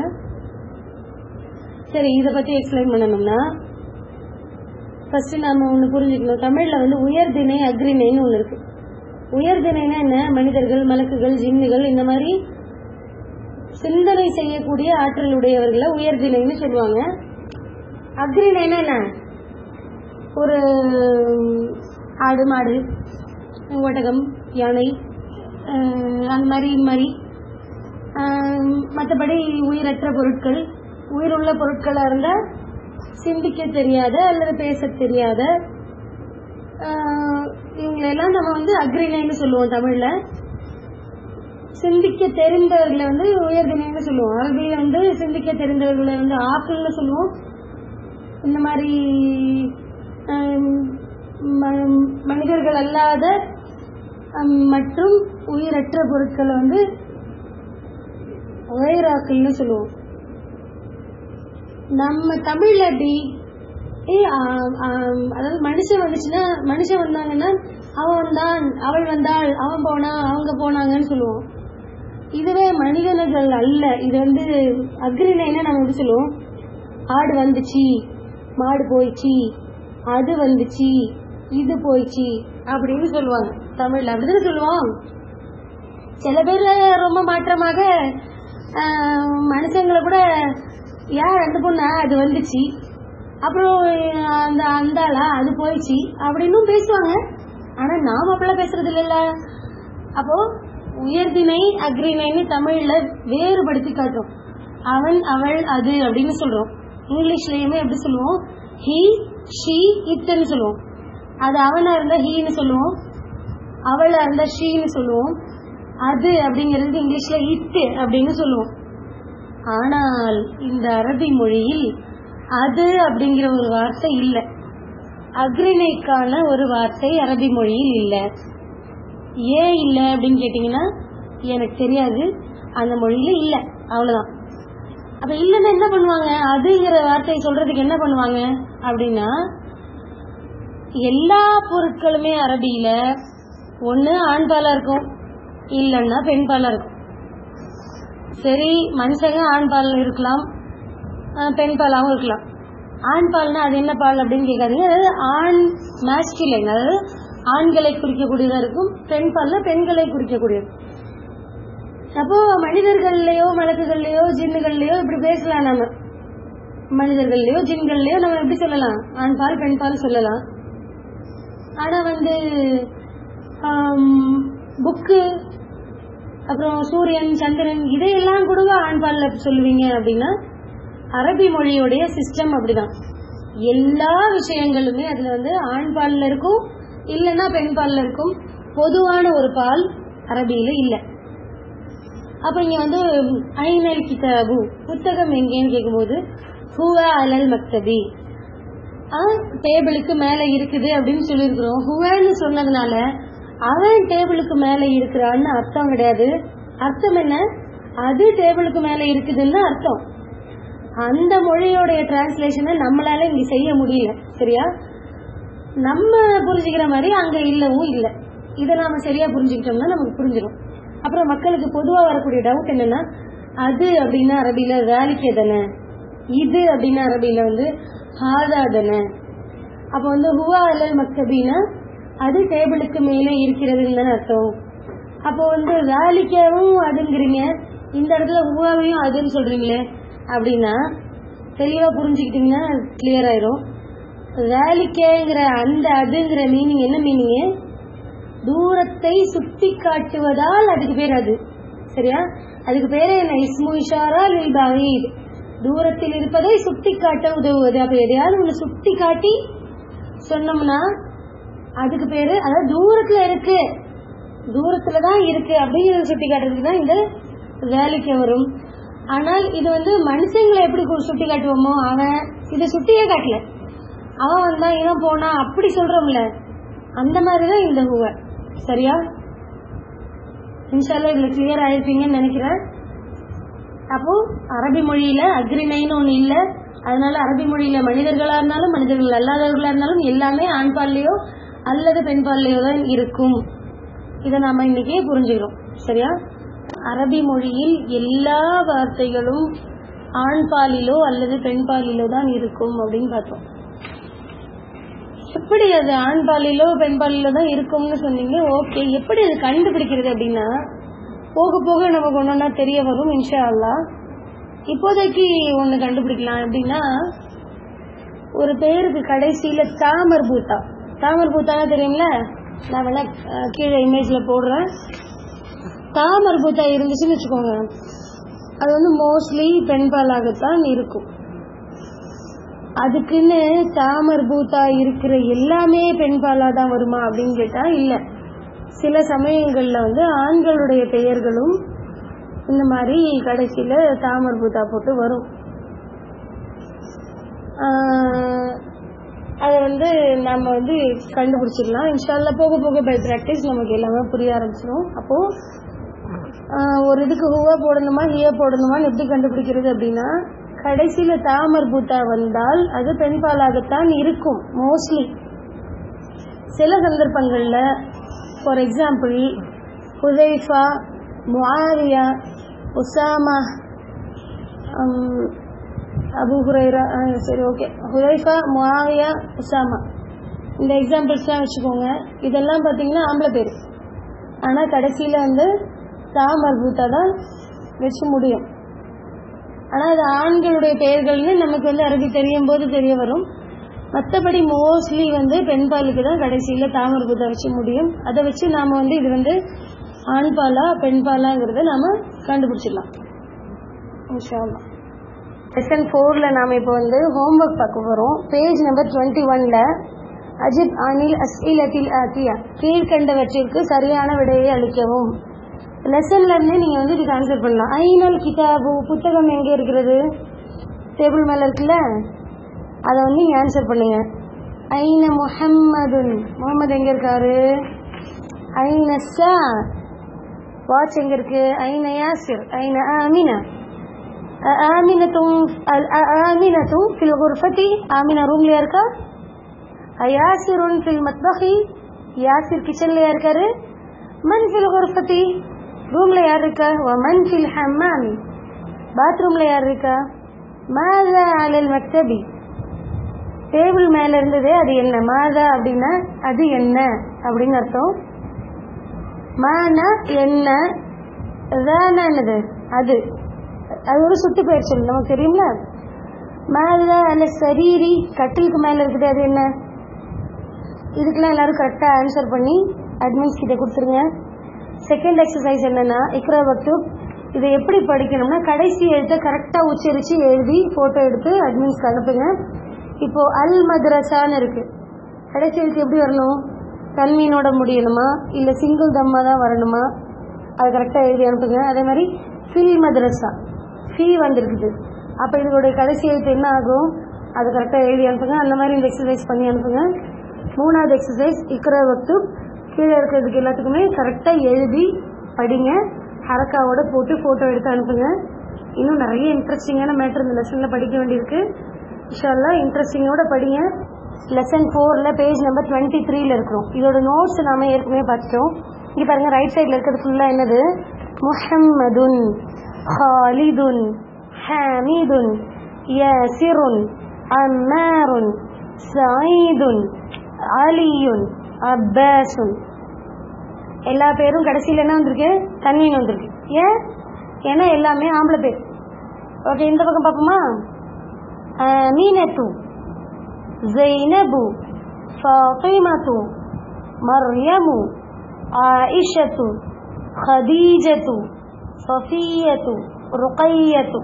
A: சரி இதை பத்தி எக்ஸ்பிளைன் பண்ணணும்னா ஃபர்ஸ்ட் நாம ஒன்று புரிஞ்சுக்கணும் தமிழ்ல வந்து உயர்திணை அக்ரிணைன்னு ஒன்று இருக்கு உயர்திணைனா என்ன மனிதர்கள் மலக்குகள் ஜின்னுகள் இந்த மாதிரி சிந்தனை செய்யக்கூடிய ஆற்றல் உடையவர்களை உயர்திணைன்னு சொல்லுவாங்க அக்ரிணைனா என்ன ஒரு ஆடு மாடு ஒட்டகம் யானை அஹ் அந்த மாதிரி இந்த மாதிரி மற்றபடி உயிரற்ற பொருட்கள் உயிருள்ள பொருட்களா இருந்தா சிந்திக்க தெரியாத அல்லது பேச தெரியாத ஆஹ் இவங்களெல்லாம் நம்ம வந்து அக்ரிணைன்னு சொல்லுவோம் தமிழ்ல சிந்திக்க தெரிந்தவர்களை வந்து உயர்திணைன்னு சொல்லுவோம் அரபியில வந்து சிந்திக்க தெரிந்தவர்களை வந்து ஆப்பிள்னு சொல்லுவோம் இந்த மாதிரி ஆம், ம- மனிதர்கள் அல்லாத ஆம், மற்றும் உயிரற்ற பொருட்களை வந்து உயராக்கள்னு சொல்லுவோம் நம்ம தமிழ்ல எப்படி ஏய், ஆம், ஆம், அதாவது மனுஷன் வந்துச்சுன்னா மனுஷன் வந்தாங்கன்னா அவன் வந்தான் அவள் வந்தாள் அவன் போனா அவங்க போனாங்கன்னு சொல்லுவோம் இதுவே மனிதர்கள் அல்ல இது வந்து அக்ரிணைனா நம்ம எப்படி சொல்லுவோம் ஆடு வந்துச்சு மாடு போயிடுச்சு அது வந்துச்சு இது போயிடுச்சு அப்படின்னு சொல்லுவாங்க தமிழ்ல அப்படிதானே சொல்லுவோம் சில பேர் ரொம்ப மாற்றமாக ஆஹ், மனுஷங்களை கூட யார் அந்த பொண்ணா அது வந்துச்சு அப்புறம் அந்த அந்தாளா அது போயிடுச்சு அப்படின்னும் பேசுவாங்க ஆனா நாம அப்படிலாம் பேசுறது இல்லைல்ல அப்போ உயர்திணை அக்ரிணைன்னு தமிழ்ல வேறுபடுத்தி காட்டும் அவன் அவள் அது அப்படின்னு சொல்றோம் இங்கிலீஷ்லயுமே எப்படி சொல்லுவோம் ஹி ஷீ இத்துன்னு சொல்லுவோம் அது அவனா இருந்தா ஹீன்னு சொல்லுவோம் அவளா இருந்தா ஷீன்னு சொல்லுவோம் அது அப்படிங்கிறது இங்கிலீஷ்ல இத்து அப்படின்னு சொல்லுவோம் ஆனால் இந்த அரபி மொழியில் அது அப்படிங்கிற ஒரு வார்த்தை இல்லை அக்ரிணைக்கான ஒரு வார்த்தை அரபி மொழியில் இல்லை ஏன் இல்லை அப்படின்னு கேட்டீங்கன்னா எனக்கு தெரியாது அந்த மொழியில இல்லை அவ்வளவுதான் அப்ப இல்லைன்னா என்ன பண்ணுவாங்க அதுங்கிற வார்த்தையை சொல்றதுக்கு என்ன பண்ணுவாங்க அப்படின்னா எல்லா பொருட்களுமே அரபியில ஒண்ணு ஆண்பாலா இருக்கும் இல்லைன்னா பெண்பாலா இருக்கும் சரி மனுஷங்க ஆண் பால் இருக்கலாம் அஹ் பெண் பாலாவும் இருக்கலாம் ஆண் பால்னா அது என்ன பால் அப்படின்னு கேட்காதீங்க அதாவது ஆண் மேஸ்கிலைன் அதாவது ஆண்களை குறிக்கக்கூடியதா இருக்கும் பெண் பால்னா பெண்களை குறிக்கக்கூடியது அப்போ மனிதர்கள்லயோ மலக்குகள்லயோ ஜின்னுகள்லயோ இப்படி பேசலாம் நம்ம மனிதர்கள்லயோ ஜின்கள்லயோ நம்ம எப்படி சொல்லலாம் ஆண் பால் பெண் பால் சொல்லலாம் ஆனா வந்து புக்கு அப்புறம் சூரியன் சந்திரன் இதையெல்லாம் கூட ஆண் பால்ல சொல்லுவீங்க அப்படின்னா அரபி மொழியுடைய சிஸ்டம் அப்படிதான் எல்லா விஷயங்களுமே அதுல வந்து ஆண் பால்ல இருக்கும் இல்லைன்னா பெண் பால்ல இருக்கும் பொதுவான ஒரு பால் அரபியில இல்ல அப்ப இங்க வந்து ஐநல் கிதாபு புத்தகம் எங்கேன்னு கேட்கும்போது ஹுவ அலல் மக்தபி டேபிளுக்கு மேல இருக்குது அப்படின்னு சொல்லியிருக்கிறோம் ஹுவன்னு சொன்னதுனால அவன் டேபிளுக்கு மேல இருக்கிறான்னு அர்த்தம் கிடையாது அர்த்தம் என்ன அது டேபிளுக்கு மேல இருக்குதுன்னு அர்த்தம் அந்த மொழியோடைய டிரான்ஸ்லேஷனை நம்மளால இங்க செய்ய முடியல சரியா நம்ம புரிஞ்சுக்கிற மாதிரி அங்க இல்லவும் இல்லை இதை நாம சரியா புரிஞ்சுக்கிட்டோம்னா நமக்கு புரிஞ்சிடும் அப்புறம் மக்களுக்கு பொதுவா வரக்கூடிய டவுட் என்னன்னா அது அப்படின்னா அரபியில வேலிக்கே தானே இது அப்படின்னா அரபியில வந்து ஹாதா தானே அப்ப வந்து ஹுவா அலல் மக்தபின்னா அது டேபிளுக்கு மேலே இருக்கிறதுன்னு தானே அர்த்தம் அப்போ வந்து வேலிக்காவும் அதுங்கிறீங்க இந்த இடத்துல ஹுவாவையும் அதுன்னு சொல்றீங்களே அப்படின்னா தெளிவா புரிஞ்சுக்கிட்டீங்கன்னா கிளியர் ஆயிரும் வேலிக்கேங்கிற அந்த அதுங்கிற மீனிங் என்ன மீனிங் தூரத்தை சுட்டி காட்டுவதால் அதுக்கு பேர் அது சரியா அதுக்கு பேரு என்ன இஸ்மு இஷாரா லில் பஈத் தூரத்தில் இருப்பதை சுட்டி காட்ட உதவுவது அப்ப எதையாவது ஒண்ணு சுட்டி காட்டி சொன்னோம்னா அதுக்கு பேரு அதாவது தூரத்துல இருக்கு தூரத்துல தான் இருக்கு அப்படிங்கறத சுட்டி காட்டுறதுக்கு தான் இந்த வேலைக்கு வரும் ஆனால் இது வந்து மனுஷங்களை எப்படி கு- சுட்டி காட்டுவோமோ அவன் இதை சுட்டியே காட்டல அவன் வந்தா இவன் போனா அப்படி சொல்றோம்ல அந்த மாதிரிதான் இந்த ஹுவ சரியா இன்ஷால்லா இதுல கிளியர் ஆயிருப்பீங்கன்னு நினைக்கிறேன் அப்போ அரபி மொழியில அக்ரிணைன்னு ஒண்ணு இல்ல அதனால அரபி மொழியில மனிதர்களா இருந்தாலும் மனிதர்கள் அல்லாதவர்களா இருந்தாலும் எல்லாமே ஆண் பால்லையோ அல்லது பெண் பால்லையோ தான் இருக்கும் இதை நாம இன்னைக்கு புரிஞ்சுக்கிறோம் சரியா அரபி மொழியில் எல்லா வார்த்தைகளும் ஆண் பாலிலோ அல்லது பெண் பாலிலோ தான் இருக்கும் அப்படின்னு பார்த்தோம் எப்படி அது ஆண் பாலிலோ பெண் பாலிலோ தான் இருக்கும்னு சொன்னீங்க ஓகே எப்படி அது கண்டுபிடிக்கிறது அப்படின்னா போக போக நமக்கு ஒன்னொன்னா தெரிய வரும் இன்ஷா அல்லாஹ் இப்போதைக்கு ஒண்ணு கண்டுபிடிக்கலாம் எப்படின்னா ஒரு பேருக்கு கடைசியில தாமர் பூத்தா தாமர் பூத்தானா தெரியும்ல நான் வேணா அஹ், கீழே இமேஜ்ல போடுறேன் தாமர் பூத்தா இருந்துச்சுன்னு வச்சுக்கோங்க அது வந்து மோஸ்ட்லி பெண்பாலாகத்தான் இருக்கும் அதுக்குன்னு தாமர் பூத்தா இருக்கிற எல்லாமே பெண்பாலா தான் வருமா அப்படின்னு கேட்டா இல்ல சில சமயங்கள்ல வந்து ஆண்களுடைய பெயர்களும் இந்த மாதிரி கடைசியில தாமர் பூத்தா போட்டு வரும் ஆஹ் அதை வந்து நம்ம வந்து கண்டுபிடிச்சிடலாம் இன்ஷால்லா போக போக பை ப்ராக்டிஸ் நமக்கு எல்லாமே புரிய ஆரம்பிச்சிடும் அப்போ ஆஹ் ஒரு இதுக்கு ஹூவா போடணுமா ஹியா போடணுமான்னு எப்படி கண்டுபிடிக்கிறது அப்படின்னா கடைசியில தாமர் பூத்தா வந்தால் அது பெண்பாலாகத்தான் இருக்கும் மோஸ்ட்லி சில சந்தர்ப்பங்கள்ல for example Hudhaifa Muawiya Usama hmm, Abu Hurairah ah, சரி ஓகே ஹுதைஃபா முஆவியா உசாமா இந்த எக்ஸாம்பிள்ஸ்லாம் வச்சுக்கோங்க இதெல்லாம் பார்த்தீங்கன்னா ஆம்பளை பேர் ஆனால் கடைசியில் வந்து தாமர் பூத்தா தான் வச்சு முடியும் ஆனால் அது ஆண்களுடைய பெயர்கள்னு நமக்கு வந்து அரபி தெரியும் போது தெரிய வரும் மற்றபடி மோஸ்ட்லி வந்து பெண்பாலுக்கு தான் கடைசியில் தாமர் பூத்தா வச்சு முடியும் அதை வச்சு நாம வந்து இது வந்து ஆண் பாலா பெண் பாலாங்கிறத நாம கண்டுபிடிச்சிடலாம் இன்ஷா அல்லாஹ் லெசன் ஃபோர்ல நாம இப்போ வந்து ஹோம்ஒர்க் பார்க்க போறோம் பேஜ் நம்பர் டுவெண்ட்டி ஒன்ல அஜித் அனில் அஸ்இலத்தில் ஆத்தியா கீழ்கண்டவற்றிற்கு சரியான விடையை அளிக்கவும் லெசன்ல இருந்தே நீங்க வந்து இதுக்கு ஆன்சர் பண்ணலாம் ஐநல் கிதாபு புத்தகம் எங்க இருக்கிறது டேபிள் மேல இருக்குல்ல அதை வந்து நீங்க ஆன்சர் பண்ணுங்க ஐன முஹம்மதுன் முகமது எங்க இருக்காரு ஐன சா வாட்ச் எங்க இருக்கு ஐன யாசிர் ஐன ஆமினா آمنة آمنة في الغرفة آمنة روم ல இருக்கா ياسر في المطبخ யாசிர் கிச்சன்ல இருக்காரு மன் في الغرفة ரூம்ல யார் இருக்கா ومن في الحمام பாத்ரூம்ல யார் இருக்கா ماذا على المكتب டேபிள் மேல இருந்ததே அது என்ன மாதா அப்படின்னா அது என்ன அப்படின்னு அர்த்தம் மானா என்ன தானா என்னது அது அது ஒரு சுட்டு பெயர் சொல்லு நமக்கு தெரியும்ல மேல அல்ல சரீரி கட்டிலுக்கு மேல இருக்குது அது என்ன இதுக்கெல்லாம் எல்லாரும் கரெக்டா ஆன்சர் பண்ணி அட்மின்ஸ் கிட்ட கொடுத்துருங்க செகண்ட் எக்ஸசைஸ் என்னன்னா இக்ரா பக்தூப் இதை எப்படி படிக்கணும்னா கடைசி எழுத்த கரெக்டா உச்சரிச்சு எழுதி போட்டோ எடுத்து அட்மின்ஸ்க்கு அனுப்புங்க இப்போ அல் மദ്രസാன்னு இருக்கு கடைசி எழுத்து எப்படி வரணும் தன்மீனோட முடியணுமா இல்ல சிங்கிள் தம்மா தான் வரணுமா அது கரெக்டா எழுதி அனுப்புங்க அதே மாதிரி ஃபில் மദ്രസா ஃபீ வந்திருக்குது அப்போ இதோடைய கடைசி எழுத்து என்ன ஆகும் அது கரெக்டாக எழுதி அனுப்புங்க அந்த மாதிரி இந்த எக்ஸசைஸ் பண்ணி அனுப்புங்க மூணாவது எக்ஸசைஸ் இக்கர வக்து கீழே இருக்கிறதுக்கு எல்லாத்துக்குமே கரெக்டாக எழுதி படிங்க ஹரக்காவோட போட்டு ஃபோட்டோ எடுத்து அனுப்புங்க இன்னும் நிறைய இன்ட்ரெஸ்டிங்கான மேட்டர் இந்த லெசனில் படிக்க வேண்டியிருக்கு இன்ஷால்லா இன்ட்ரெஸ்டிங்கோட படிங்க லெசன் ஃபோரில் பேஜ் நம்பர் டுவெண்ட்டி த்ரீல இருக்கிறோம் இதோட நோட்ஸ் நாம ஏற்கனவே பார்த்துட்டோம் இங்கே பாருங்க ரைட் சைடில் இருக்கிறது ஃபுல்லாக என்னது முஹம்மதுன் ஹாலிதுன் ஹமீதுன் யசிருன் அம்மாருன் சயீதுன் அலியுன் அப்பாசுன் எல்லா பேரும் கடைசியில் என்ன வந்திருக்கு தன்வீன் வந்திருக்கு ஏன் ஏன்னா எல்லாமே ஆம்பளை பேர் ஓகே இந்த பக்கம் பார்ப்போமா மீனத்து ஜெய்னபு ஃபாத்திமத்து மர்யமு ஆயிஷத்து ஹதீஜத்து சஃபியத்து ருகையத்து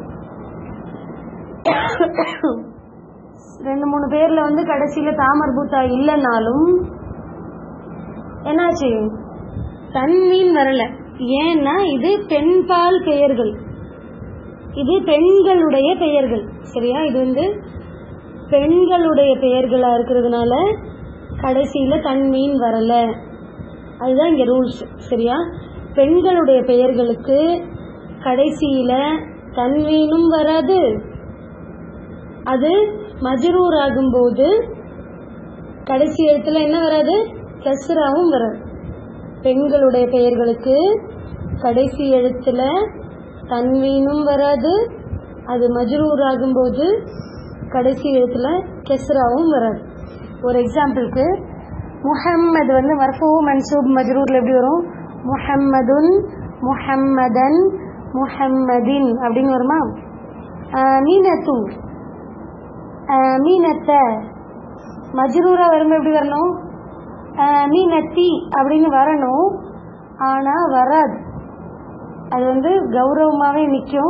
A: ரெண்டு மூணு பேர்ல வந்து கடைசியில தாமர் பூத்தா இல்லைனாலும் என்னாச்சு தன்வீன் வரல ஏன்னா இது பெண்பால் பெயர்கள் இது பெண்களுடைய பெயர்கள் சரியா இது வந்து பெண்களுடைய பெயர்களா இருக்கிறதுனால கடைசியில தன்மீன் வரல அதுதான் இங்க ரூல்ஸ் சரியா பெண்களுடைய பெயர்களுக்கு கடைசியில தன்வீனும் வராது அது மஜரூர் ஆகும்போது கடைசி இடத்துல என்ன வராது கஸ்ராவும் வராது பெண்களுடைய பெயர்களுக்கு கடைசி எழுத்துல தன்வீனும் வராது அது மஜ்ரூர் ஆகும்போது கடைசி எழுத்துல கெஸ்ராவும் வராது ஒரு எக்ஸாம்பிளுக்கு முஹம்மது வந்து மர்ஃபூ மன்சூப் மஜ்ரூர்ல எப்படி வரும் முஹம்மதுன் முஹம்மதன் முஹம்மதின் அப்படின்னு வருமா மீனத்து மீனத்த மஜ்ரூரா வரும்போது எப்படி வரணும் மீனத்தி அப்படின்னு வரணும் ஆனா வராது அது வந்து கௌரவமாவே நிற்கும்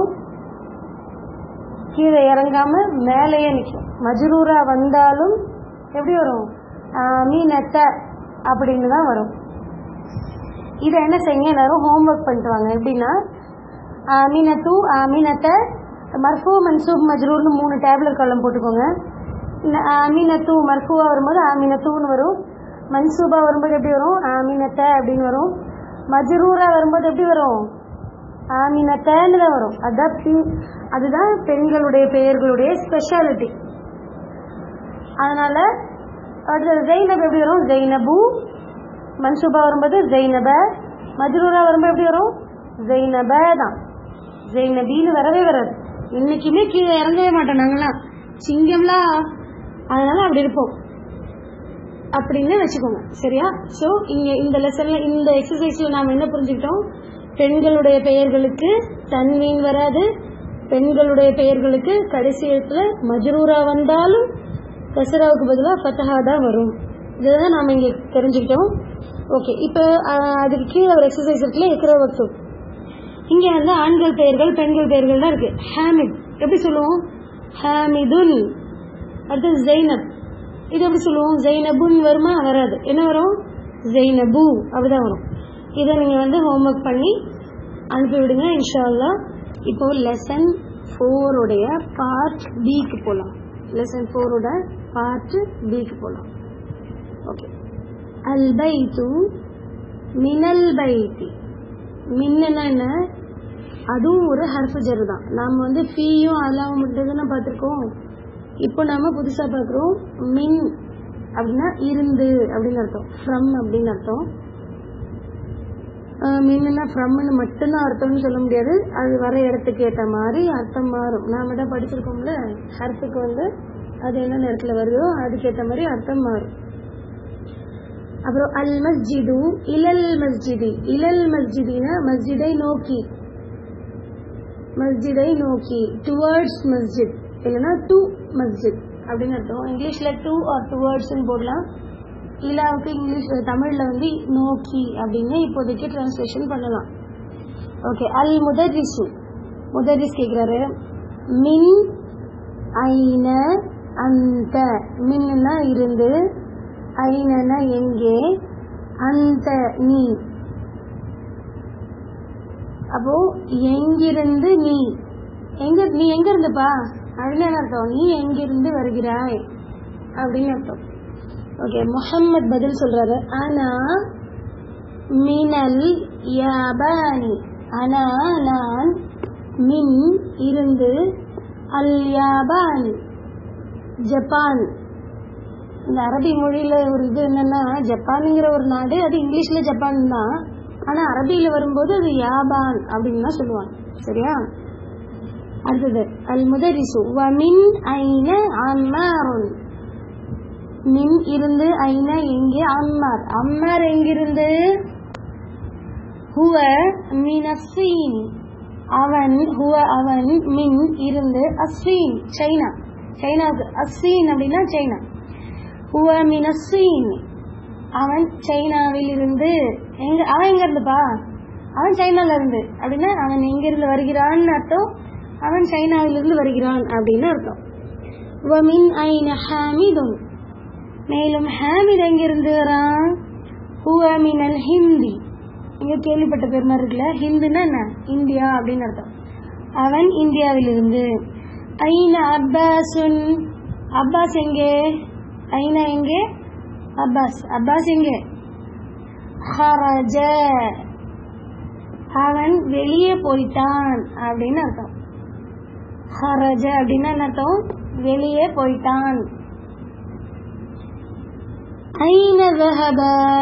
A: கீழே இறங்காம மேலேயே நிற்கும் மஜ்ரூரா வந்தாலும் எப்படி வரும் மீனத்த அப்படின்னு தான் வரும் இதை என்ன செய்யுங்க எல்லாரும் ஹோம்ஒர்க் பண்ணிட்டு வாங்க எப்படின்னா மீனத்து மீனத்தை மர்ஃபூ மன்சூப் மஜ்ரூர்னு மூணு டேப்லெட் காலம் போட்டுக்கோங்க மீனத்து மர்ஃபூவா வரும்போது மீனத்துன்னு வரும் மன்சூபா வரும்போது எப்படி வரும் ஆமீனத்தை அப்படின்னு வரும் மஜ்ரூரா வரும்போது எப்படி வரும் ஆமீனத்தன்னு தான் வரும் அதான் அதுதான் பெண்களுடைய பெயர்களுடைய ஸ்பெஷாலிட்டி அதனால அடுத்தது ஜெய்னப் எப்படி வரும் ஜெய்னபு மன்சூபா வரும்போது ஜெய்னப மஜ்ரூரா வரும்போது எப்படி வரும் ஜெய்னப தான் ஜெய்னபின்னு வரவே வராது இன்னைக்குமே கீழே இறங்கவே மாட்டோம் நாங்களாம் சிங்கம்லாம் அதனால அப்படி இருப்போம் அப்படின்னு வச்சுக்கோங்க சரியா ஸோ இங்க இந்த லெசன்ல இந்த எக்ஸசைஸ்ல நாம என்ன புரிஞ்சுக்கிட்டோம் பெண்களுடைய பெயர்களுக்கு தன்மீன் வராது பெண்களுடைய பெயர்களுக்கு கடைசி இடத்துல மஜ்ரூரா வந்தாலும் கசராவுக்கு பதிலாக ஃபத்தஹா தான் வரும் இதுதான் நாம இங்க தெரிஞ்சுக்கிட்டோம் ஓகே இப்போ அதுக்கு கீழே ஒரு எக்ஸசைஸ் இருக்குல்ல எக்ரோ வக்து இங்க வந்து ஆண்கள் பெயர்கள் பெண்கள் பெயர்கள் தான் இருக்கு ஹாமித் எப்படி சொல்லுவோம் ஹாமிதுன் அடுத்தது ஜெய்னப் இது எப்படி சொல்லுவோம் ஜெய்னபுன் வருமா வராது என்ன வரும் ஜெய்னபு அப்படிதான் வரும் இதை நீங்க வந்து ஹோம்ஒர்க் பண்ணி அனுப்பி விடுங்க இன்ஷால்லா இப்போ லெசன் ஃபோருடைய பார்ட் பிக்கு போகலாம் லெசன் ஃபோரோட பார்ட் பிக்கு போகலாம் ஓகே அல் பைத்து மினல் பைத்தி மின்னா என்ன அதுவும் ஒரு ஹர்ஃபு ஜர் தான் நாம வந்து ஃபீயும் அல்லாவும் மட்டும் தானே பார்த்துருக்கோம் இப்போ நாம புதுசா பார்க்குறோம் மின் அப்படின்னா இருந்து அப்படின்னு அர்த்தம் ஃப்ரம் அப்படின்னு அர்த்தம் மின்னா ஃப்ரம்னு மட்டும்தான் அர்த்தம்னு சொல்ல முடியாது அது வர இடத்துக்கு ஏற்ற மாதிரி அர்த்தம் மாறும் நாம தான் படிச்சிருக்கோம்ல ஹர்ஃபுக்கு வந்து அது என்ன நேரத்தில் வருதோ அதுக்கேற்ற மாதிரி அர்த்தம் மாறும் அப்புறம் அல் மஸ்ஜிது இலல் மஸ்ஜிதி இலல் மஸ்ஜிதினா மஸ்ஜிதை நோக்கி மஸ்ஜிதை நோக்கி டுவர்ட்ஸ் மஸ்ஜித் இல்லைன்னா டு மஸ்ஜித் அப்படின்னு அர்த்தம் இங்கிலீஷ்ல டூ ஆர் டுவர்ட்ஸ்ன்னு போடலாம் இலாவுக்கு இங்கிலீஷ் தமிழ்ல வந்து நோக்கி அப்படின்னு இப்போதைக்கு டிரான்ஸ்லேஷன் பண்ணலாம் ஓகே அல் முதரிசு முதரிஸ் கேட்கிறாரு மின் ஐன அந்த மின்னா இருந்து ஐனனா எங்கே அந்த நீ அப்போ எங்கிருந்து நீ எங்க நீ எங்க இருந்துப்பா அப்படின்னு என்ன அர்த்தம் நீ எங்கிருந்து வருகிறாய் அப்படின்னு அர்த்தம் ஓகே முஹம்மத் பதில் சொல்றாரு ஆனா மினல் யாபானி ஆனா நான் மின் இருந்து அல் யாபான் ஜப்பான் இந்த அரபி மொழியில ஒரு இது என்னன்னா ஜப்பானுங்கிற ஒரு நாடு அது இங்கிலீஷ்ல ஜப்பான் தான் ஆனா அரபியில வரும்போது அது யாபான் அப்படின்னு தான் சொல்லுவாங்க சரியா அடுத்தது அல் முதரிசு வமின் ஐன அம்மாருன் மின் இருந்து ஐன எங்கே அம்மார் அம்மார் எங்கிருந்து ஹுவ மின் அஸ்வீன் அவன் ஹுவ அவன் மின் இருந்து அஸ்வீன் சைனா சைனாவுக்கு அஸ்வீன் அப்படின்னா சைனா ஹுவ மின் அஸ்வீன் அவன் சைனாவில் இருந்து எங்க அவன் எங்க இருந்துப்பா அவன் சைனால இருந்து அப்படின்னா அவன் எங்கிருந்து வருகிறான்னு அர்த்தம் அவன் சைனாவிலிருந்து வருகிறான் அப்படின்னு அர்த்தம் வமின் ஐன ஹாமிதுன் மேலும் ஹாமித் எங்கிருந்து வரான் ஹுவ மினல் ஹிந்தி இங்க கேள்விப்பட்ட பேர் மாதிரி இருக்குல்ல ஹிந்துன்னா என்ன இந்தியா அப்படின்னு அர்த்தம் அவன் இந்தியாவிலிருந்து ஐன அப்பாசுன் அப்பாஸ் எங்கே ஐனா எங்கே அப்பாஸ் அப்பாஸ் எங்கே ஹரஜ அவன் வெளியே போயிட்டான் அப்படின்னு அர்த்தம் ஹரஜ அப்படின்னா என்ன அர்த்தம் வெளியே போயிட்டான் ஐன ذهب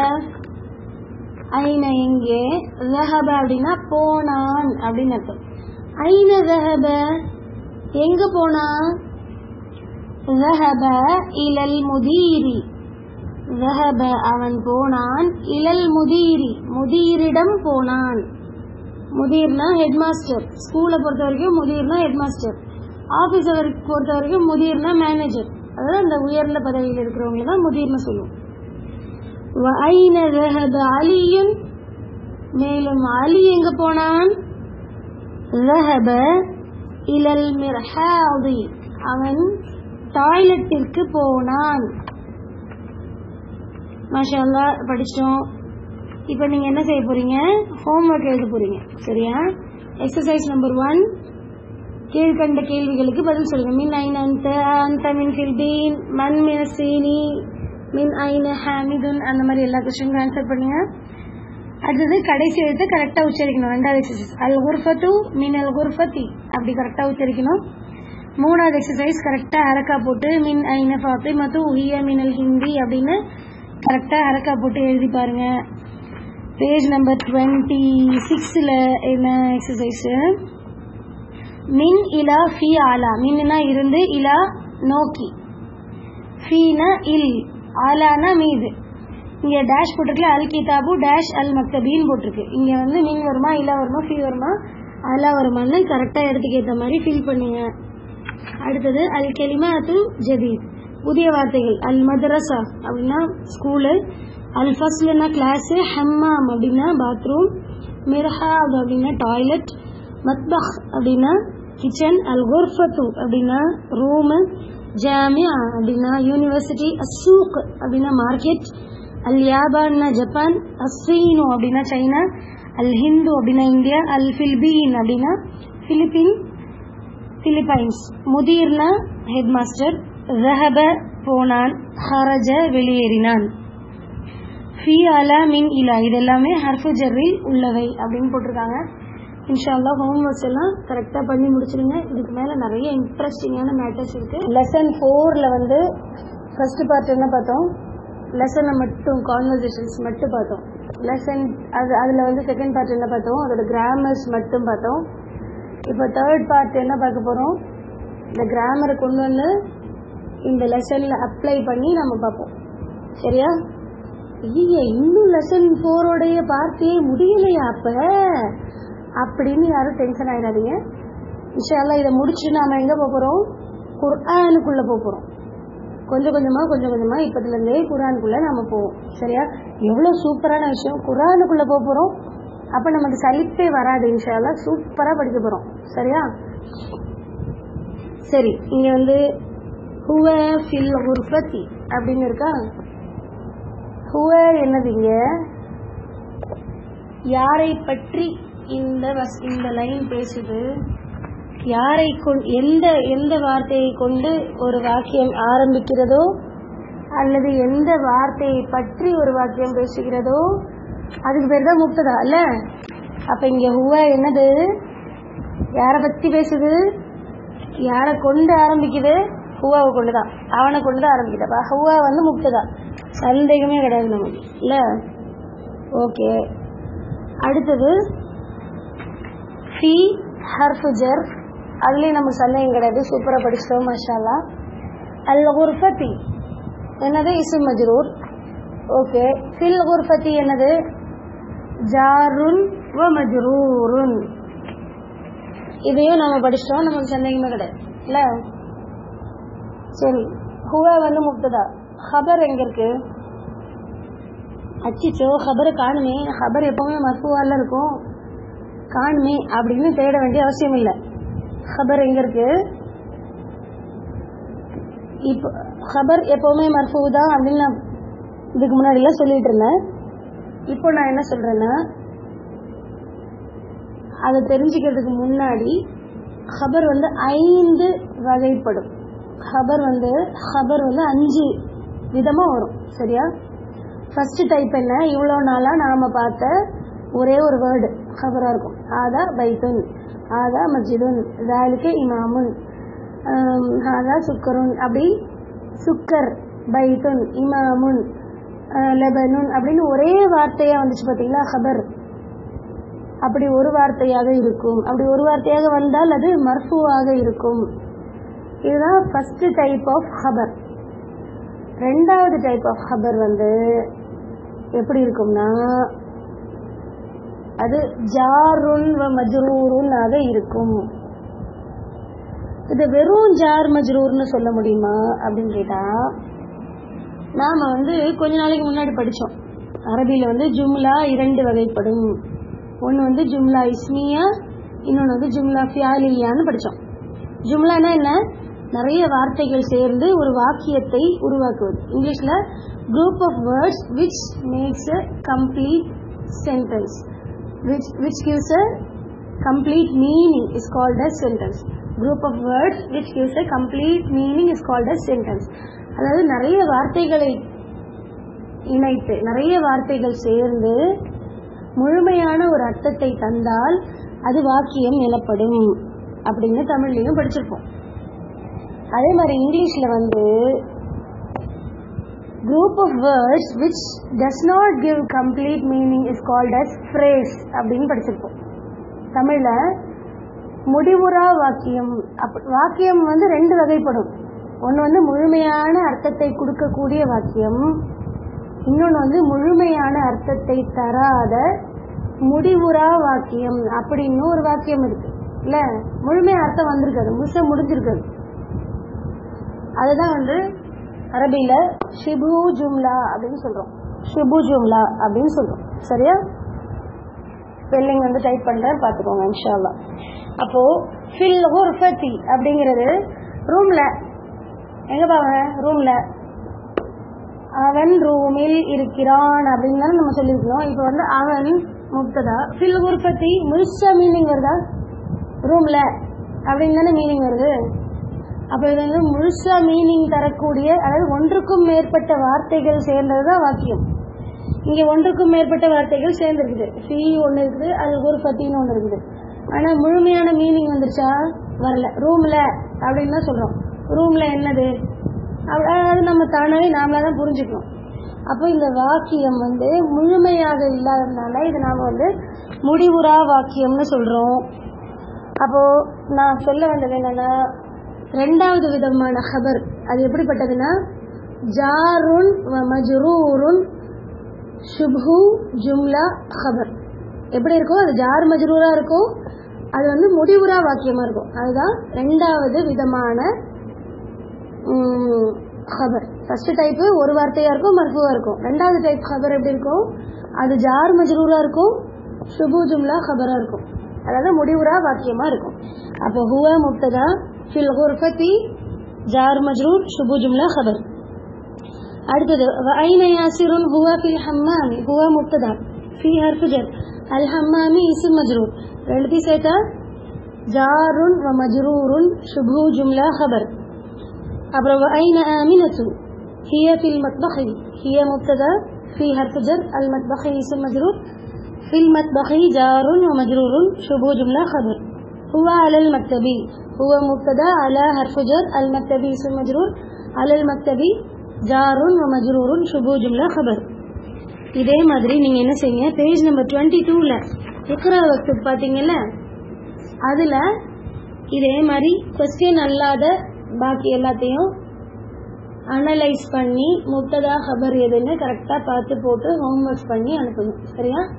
A: ஐன எங்கே ذهب அப்படின்னா போனான் அப்படின்னு அர்த்தம் ஐன ذهب எங்க போனான் ذهب إلى المدير ذهب அவன் போனான் இலல் முதீரி முதீரிடம் போனான் முதீர்னா ஹெட் மாஸ்டர் ஸ்கூலை பொறுத்த வரைக்கும் முதீர்னா ஹெட் மாஸ்டர் ஆபீஸை பொறுத்த வரைக்கும் முதீர்னா மேனேஜர் அதாவது அந்த உயர்ந்த பதவியில் இருக்கிறவங்க தான் முதீர்னு சொல்லுவோம் وأين ذهب علي மேலும் அலி எங்க போனான் ذهب إلى المرحاض அவன் டாய்லெட்டிற்கு போனான் மாஷா அல்லா படிச்சிட்டோம் இப்போ நீங்க என்ன செய்ய போறீங்க ஹோம்ஒர்க் எழுத போறீங்க சரியா எக்ஸசைஸ் நம்பர் ஒன் கீழ்கண்ட கேள்விகளுக்கு பதில் சொல்லுங்க மின் ஐன் அந்த அந்த மின் ஃபில்பீன் மண் மினசீனி மின் ஐன ஹாமிதுன் அந்த மாதிரி எல்லா கொஸ்டினுக்கும் ஆன்சர் பண்ணுங்க அடுத்தது கடைசி எழுத்து கரெக்டா உச்சரிக்கணும் ரெண்டாவது எக்ஸசைஸ் அல் குர்ஃபத்து மின் அல் குர்ஃபத்தி அப்படி கரெக்டா உச்சரிக்கணும் மூணாவது எக்ஸசைஸ் கரெக்டா அரக்கா போட்டு மின் ஐன ஃபாத்திமத்து உஹிய மினல் ஹிந்தி அப்படின்னு கரெக்டா அரக்கா போட்டு எழுதி பாருங்க பேஜ் நம்பர் டுவெண்ட்டி சிக்ஸில் என்ன எக்ஸசைஸ் மின் இலா ஃபி ஆலா மின்னா இருந்து இலா நோக்கி ஃபீனா இல் ஆலானா மீது இங்க டேஷ் போட்டிருக்கல அல் கிதாபு டேஷ் அல் மக்தபின்னு போட்டிருக்கு இங்க வந்து மின் வருமா இல்லா வருமா ஃபீ வருமா அலா வருமான்னு கரெக்டா இடத்துக்கு ஏற்ற மாதிரி ஃபில் பண்ணுங்க அடுத்தது அல் கெலிமாத்து ஜதீத் புதிய வார்த்தைகள் அல் மதரசா அப்படின்னா ஸ்கூலு அல் ஃபஸ்ல்னா கிளாஸ் ஹம்மாம் அப்படின்னா பாத்ரூம் மிர்ஹாப் அப்படின்னா டாய்லெட் மத்பஹ் அப்படின்னா கிச்சன் அல் குர்ஃபத்து அப்படின்னா ரூமு ஜாமியா அப்படின்னா யூனிவர்சிட்டி அசூக் அப்படின்னா மார்க்கெட் அல் யாபான்னா ஜப்பான் அஸ்ஸீனு அப்படின்னா சைனா அல் ஹிந்து அப்படின்னா இந்தியா அல் ஃபிலிபீன் அப்படின்னா பிலிப்பின் பிலிப்பைன்ஸ் முதிர்னா ஹெட் மாஸ்டர் ரஹப போனான் ஹரஜ வெளியேறினான் ஃபி அலா மின் இலா இது எல்லாமே ஹர்ஃபு ஜர்ரில் உள்ளவை அப்படின்னு போட்டிருக்காங்க இன்ஷால்லா ஹோம் ஒர்க்ஸ் எல்லாம் கரெக்டாக பண்ணி முடிச்சிருங்க இதுக்கு மேலே நிறைய இன்ட்ரெஸ்டிங்கான மேட்டர்ஸ் இருக்கு லெசன் ஃபோரில் வந்து ஃபர்ஸ்ட் பார்ட் என்ன பார்த்தோம் லெசனை மட்டும் கான்வர்சேஷன்ஸ் மட்டும் பார்த்தோம் லெசன் அது அதில் வந்து செகண்ட் பார்ட் என்ன பார்த்தோம் அதோட கிராமர்ஸ் மட்டும் பார்த்தோம் இப்போ தேர்ட் பார்ட் என்ன பார்க்க போகிறோம் இந்த கிராமரை கொண்டு வந்து இந்த லெசனில் அப்ளை பண்ணி நம்ம பார்ப்போம் சரியா ஐய இன்னும் லெசன் ஃபோரோடைய பார்த்தே முடியலையா அப்ப அப்படின்னு யாரும் டென்ஷன் ஆயிடாதீங்க இன்ஷால்லா இதை முடிச்சுட்டு நாம எங்க போக போறோம் குர்ஆனுக்குள்ள போக போறோம் கொஞ்சம் கொஞ்சமா கொஞ்சம் கொஞ்சமா இப்பத்துல இருந்தே குரானுக்குள்ள நாம போவோம் சரியா எவ்வளவு சூப்பரான விஷயம் குரானுக்குள்ள போக போறோம் அப்ப நமக்கு சலிப்பே வராது இன்ஷால்லா சூப்பரா படிக்க போறோம் சரியா சரி இங்க வந்து ஹுவ ஃபில் குர்ஃபத்தி அப்படின்னு இருக்கா ஹுவ என்னதுங்க யாரை பற்றி இந்த வஸ் இந்த லைன் பேசுது யாரை கொண்- எந்த எந்த வார்த்தையை கொண்டு ஒரு வாக்கியம் ஆரம்பிக்கிறதோ அல்லது எந்த வார்த்தையை பற்றி ஒரு வாக்கியம் பேசுகிறதோ அதுக்கு பேர் தான் முப்ததா இல்ல அப்ப இங்க ஹுவா என்னது யாரை பத்தி பேசுது யாரை கொண்டு ஆரம்பிக்குது ஹுவாவை கொண்டுதான் அவனை கொண்டு தான் ஆரம்பிக்குது அப்ப ஹுவா வந்து முப்ததா சந்தேகமே கிடையாது நமக்கு இல்ல ஓகே அடுத்தது ஃபி ஹர்ஃபு ஜர் அதுலேயும் நமக்கு சந்தேகம் கிடையாது சூப்பராக படிச்சிட்டோம் மஷாலா அல் குர்ஃபத்தி என்னது இசும் மஜ்ரூர் ஓகே ஃபில் குர்ஃபத்தி என்னது ஜாருன் வ மஜ்ரூருன் இதையும் நம்ம படிச்சிட்டோம் நமக்கு சந்தேகமே கிடையாது இல்ல சரி ஹுவா வந்து முப்ததா ஹபர் எங்க இருக்கு அச்சிச்சோ ஹபரை காணுமே ஹபர் எப்பவுமே மர்ஃபுவால இருக்கும் காணுமே அப்படின்னு தேட வேண்டிய அவசியம் இல்லை ஹபர் எங்க இருக்கு இப்போ ஹபர் எப்பவுமே மர்ஃபூ தான் அப்படின்னு நான் இதுக்கு முன்னாடி எல்லாம் சொல்லிட்டு இருந்தேன் இப்போ நான் என்ன சொல்றேன்னா அதை தெரிஞ்சுக்கிறதுக்கு முன்னாடி ஹபர் வந்து ஐந்து வகைப்படும் ஹபர் வந்து ஹபர் வந்து அஞ்சு விதமா வரும் சரியா ஃபர்ஸ்ட் டைப் என்ன இவ்வளோ நாளா நாம பார்த்த ஒரே ஒரு வேர்டு ஹபரா இருக்கும் ஆதா பைத்துன் ஆதா மஸ்ஜிதுன் தாலிக்கு இமாமுன் ஆம், ஆதா சுக்கருன் அப்படி சுக்கர் பைத்துன் இமாமுன் ஆஹ், லெபனுன் அப்படின்னு ஒரே வார்த்தையா வந்துச்சு பாத்தீங்களா ஹபர் அப்படி ஒரு வார்த்தையாக இருக்கும் அப்படி ஒரு வார்த்தையாக வந்தால் அது மர்ஃபுவாக இருக்கும் இதுதான் ஃபர்ஸ்ட் டைப் ஆஃப் ஹபர் ரெண்டாவது டைப் ஆஃப் ஹபர் வந்து எப்படி இருக்கும்னா அது ஜாருன் வ மஜ்ரூருன் ஆக இருக்கும் இது வெறும் ஜார் மஜ்ரூர்னு சொல்ல முடியுமா அப்படின்னு கேட்டா நாம வந்து கொஞ்ச நாளைக்கு முன்னாடி படிச்சோம் அரபியில வந்து ஜும்லா இரண்டு வகைப்படும் ஒன்னு வந்து ஜும்லா இஸ்மியா இன்னொன்னு வந்து ஜும்லா ஃபியாலியான்னு படிச்சோம் ஜும்லானா என்ன நிறைய வார்த்தைகள் சேர்ந்து ஒரு வாக்கியத்தை உருவாக்குவது இங்கிலீஷ்ல group of words which makes a complete sentence which which gives a complete meaning is called as sentence group of words which gives a complete meaning is called as sentence அதாவது நிறைய வார்த்தைகளை இணைத்து நிறைய வார்த்தைகள் சேர்ந்து முழுமையான ஒரு அர்த்தத்தை தந்தால் அது வாக்கியம் எனப்படும் அப்படின்னு தமிழ்லையும் படிச்சிருப்போம் அதே மாதிரி இங்கிலீஷ்ல வந்து group of words which does not give complete meaning is called as phrase அப்படின்னு படிச்சிருப்போம் தமிழ்ல முடிவுறா வாக்கியம் அப்ப- வாக்கியம் வந்து ரெண்டு வகைப்படும் ஒன்னு வந்து முழுமையான அர்த்தத்தை கொடுக்கக்கூடிய வாக்கியம் இன்னொன்னு வந்து முழுமையான அர்த்தத்தை தராத முடிவுறா வாக்கியம் அப்படின்னு ஒரு வாக்கியம் இருக்கு இல்ல முழுமையா அர்த்தம் வந்திருக்காது முழுசா முடிஞ்சிருக்காது அதுதான் வந்து அரபில ஷிபு ஜும்லா அப்படின்னு சொல்றோம் ஷிபு ஜும்லா அப்படின்னு சொல்றோம் சரியா ஸ்பெல்லிங் வந்து டைப் பண்றேன் பாத்துக்கோங்க இன்ஷா அல்லாஹ் அப்போ ஃபில் குர்ஃபதி அப்படிங்கிறது ரூம்ல எங்க பாருங்க ரூம்ல அவன் ரூமில் இருக்கிறான் அப்படின்னு தானே நம்ம சொல்லியிருக்கோம் இப்போ வந்து அவன் முப்ததா ஃபில் குர்ஃபதி முழுசா மீனிங் வருதா ரூம்ல அப்படின்னு தானே மீனிங் வருது அப்ப இது வந்து முழுசா மீனிங் தரக்கூடிய அதாவது ஒன்றுக்கும் மேற்பட்ட வார்த்தைகள் சேர்ந்ததுதான் வாக்கியம் இங்க ஒன்றுக்கும் மேற்பட்ட வார்த்தைகள் சேர்ந்துருக்குது ஃபீ ஒண்ணு இருக்குது அது ஒரு ஃபத்தின்னு ஒண்ணு இருக்குது ஆனா முழுமையான மீனிங் வந்துருச்சா வரல ரூம்ல அப்படின்னு தான் சொல்றோம் ரூம்ல என்னது அப்ப- அது நம்ம தானாவே நாமளா தான் புரிஞ்சுக்கணும் அப்போ இந்த வாக்கியம் வந்து முழுமையாக இல்லாததுனால இது நாம வந்து முடிவுறா வாக்கியம்னு சொல்றோம் அப்போ நான் சொல்ல வந்தது என்னன்னா ரெண்டாவது விதமான ஹபர் அது எப்படிப்பட்டதுன்னா ஜாருன் வ மஜ்ரூருன் சுப்ஹு ஜும்லா ஹபர் எப்படி இருக்கும் அது ஜார் மஜ்ரூரா இருக்கும் அது வந்து முடிவுறா வாக்கியமா இருக்கும் அதுதான் ரெண்டாவது விதமான ம், ஹபர் ஃபர்ஸ்ட் டைப் ஒரு வார்த்தையா இருக்கும் மர்ஃபுவா இருக்கும் ரெண்டாவது டைப் ஹபர் எப்படி இருக்கும் அது ஜார் மஜ்ரூரா இருக்கும் சுபு ஜும்லா ஹபரா இருக்கும் அதாவது முடிவுறா வாக்கியமா இருக்கும் அப்போ ஹுவ முப்ததா ஃபில் குர்ஃபதி ஜார் மஜ்ரூர் சுபு ஜும்லா ஹபர் அடுத்தது ஐன யாசிருன் ஹுவ ஃபில் ஹம்மாமி ஹுவ முப்ததா ஃபி ஹர்ஃபு ஜர் அல் ஹம்மாமி இஸ்ம் மஜ்ரூர் ரெண்டுத்தையும் சேர்த்தா ஜாருன் வ மஜ்ரூருன் ஷுபு ஜும்லா ஹபர் அப்புறம் ஐன ஆமினத்து هي في المطبخ هي مبتدا في حرف جر المطبخ اسم مجرور في المطبخ جار ومجرور شبه جملة خبر هو على المكتب هو مبتدا على حرف جر المكتب اسم مجرور على المكتب جار ومجرور شبه جملة خبر இதே மாதிரி நீங்க என்ன செய்யுங்க பேஜ் நம்பர் டுவெண்ட்டி டூல இக்ரா வக்து பாத்தீங்கல்ல அதுல இதே மாதிரி கொஸ்டின் அல்லாத பாக்கி எல்லாத்தையும் அனலைஸ் பண்ணி முத்ததா ஹபர் எதுன்னு கரெக்டாக பார்த்து போட்டு ஹோம்ஒர்க் பண்ணி அனுப்பணும் சரியா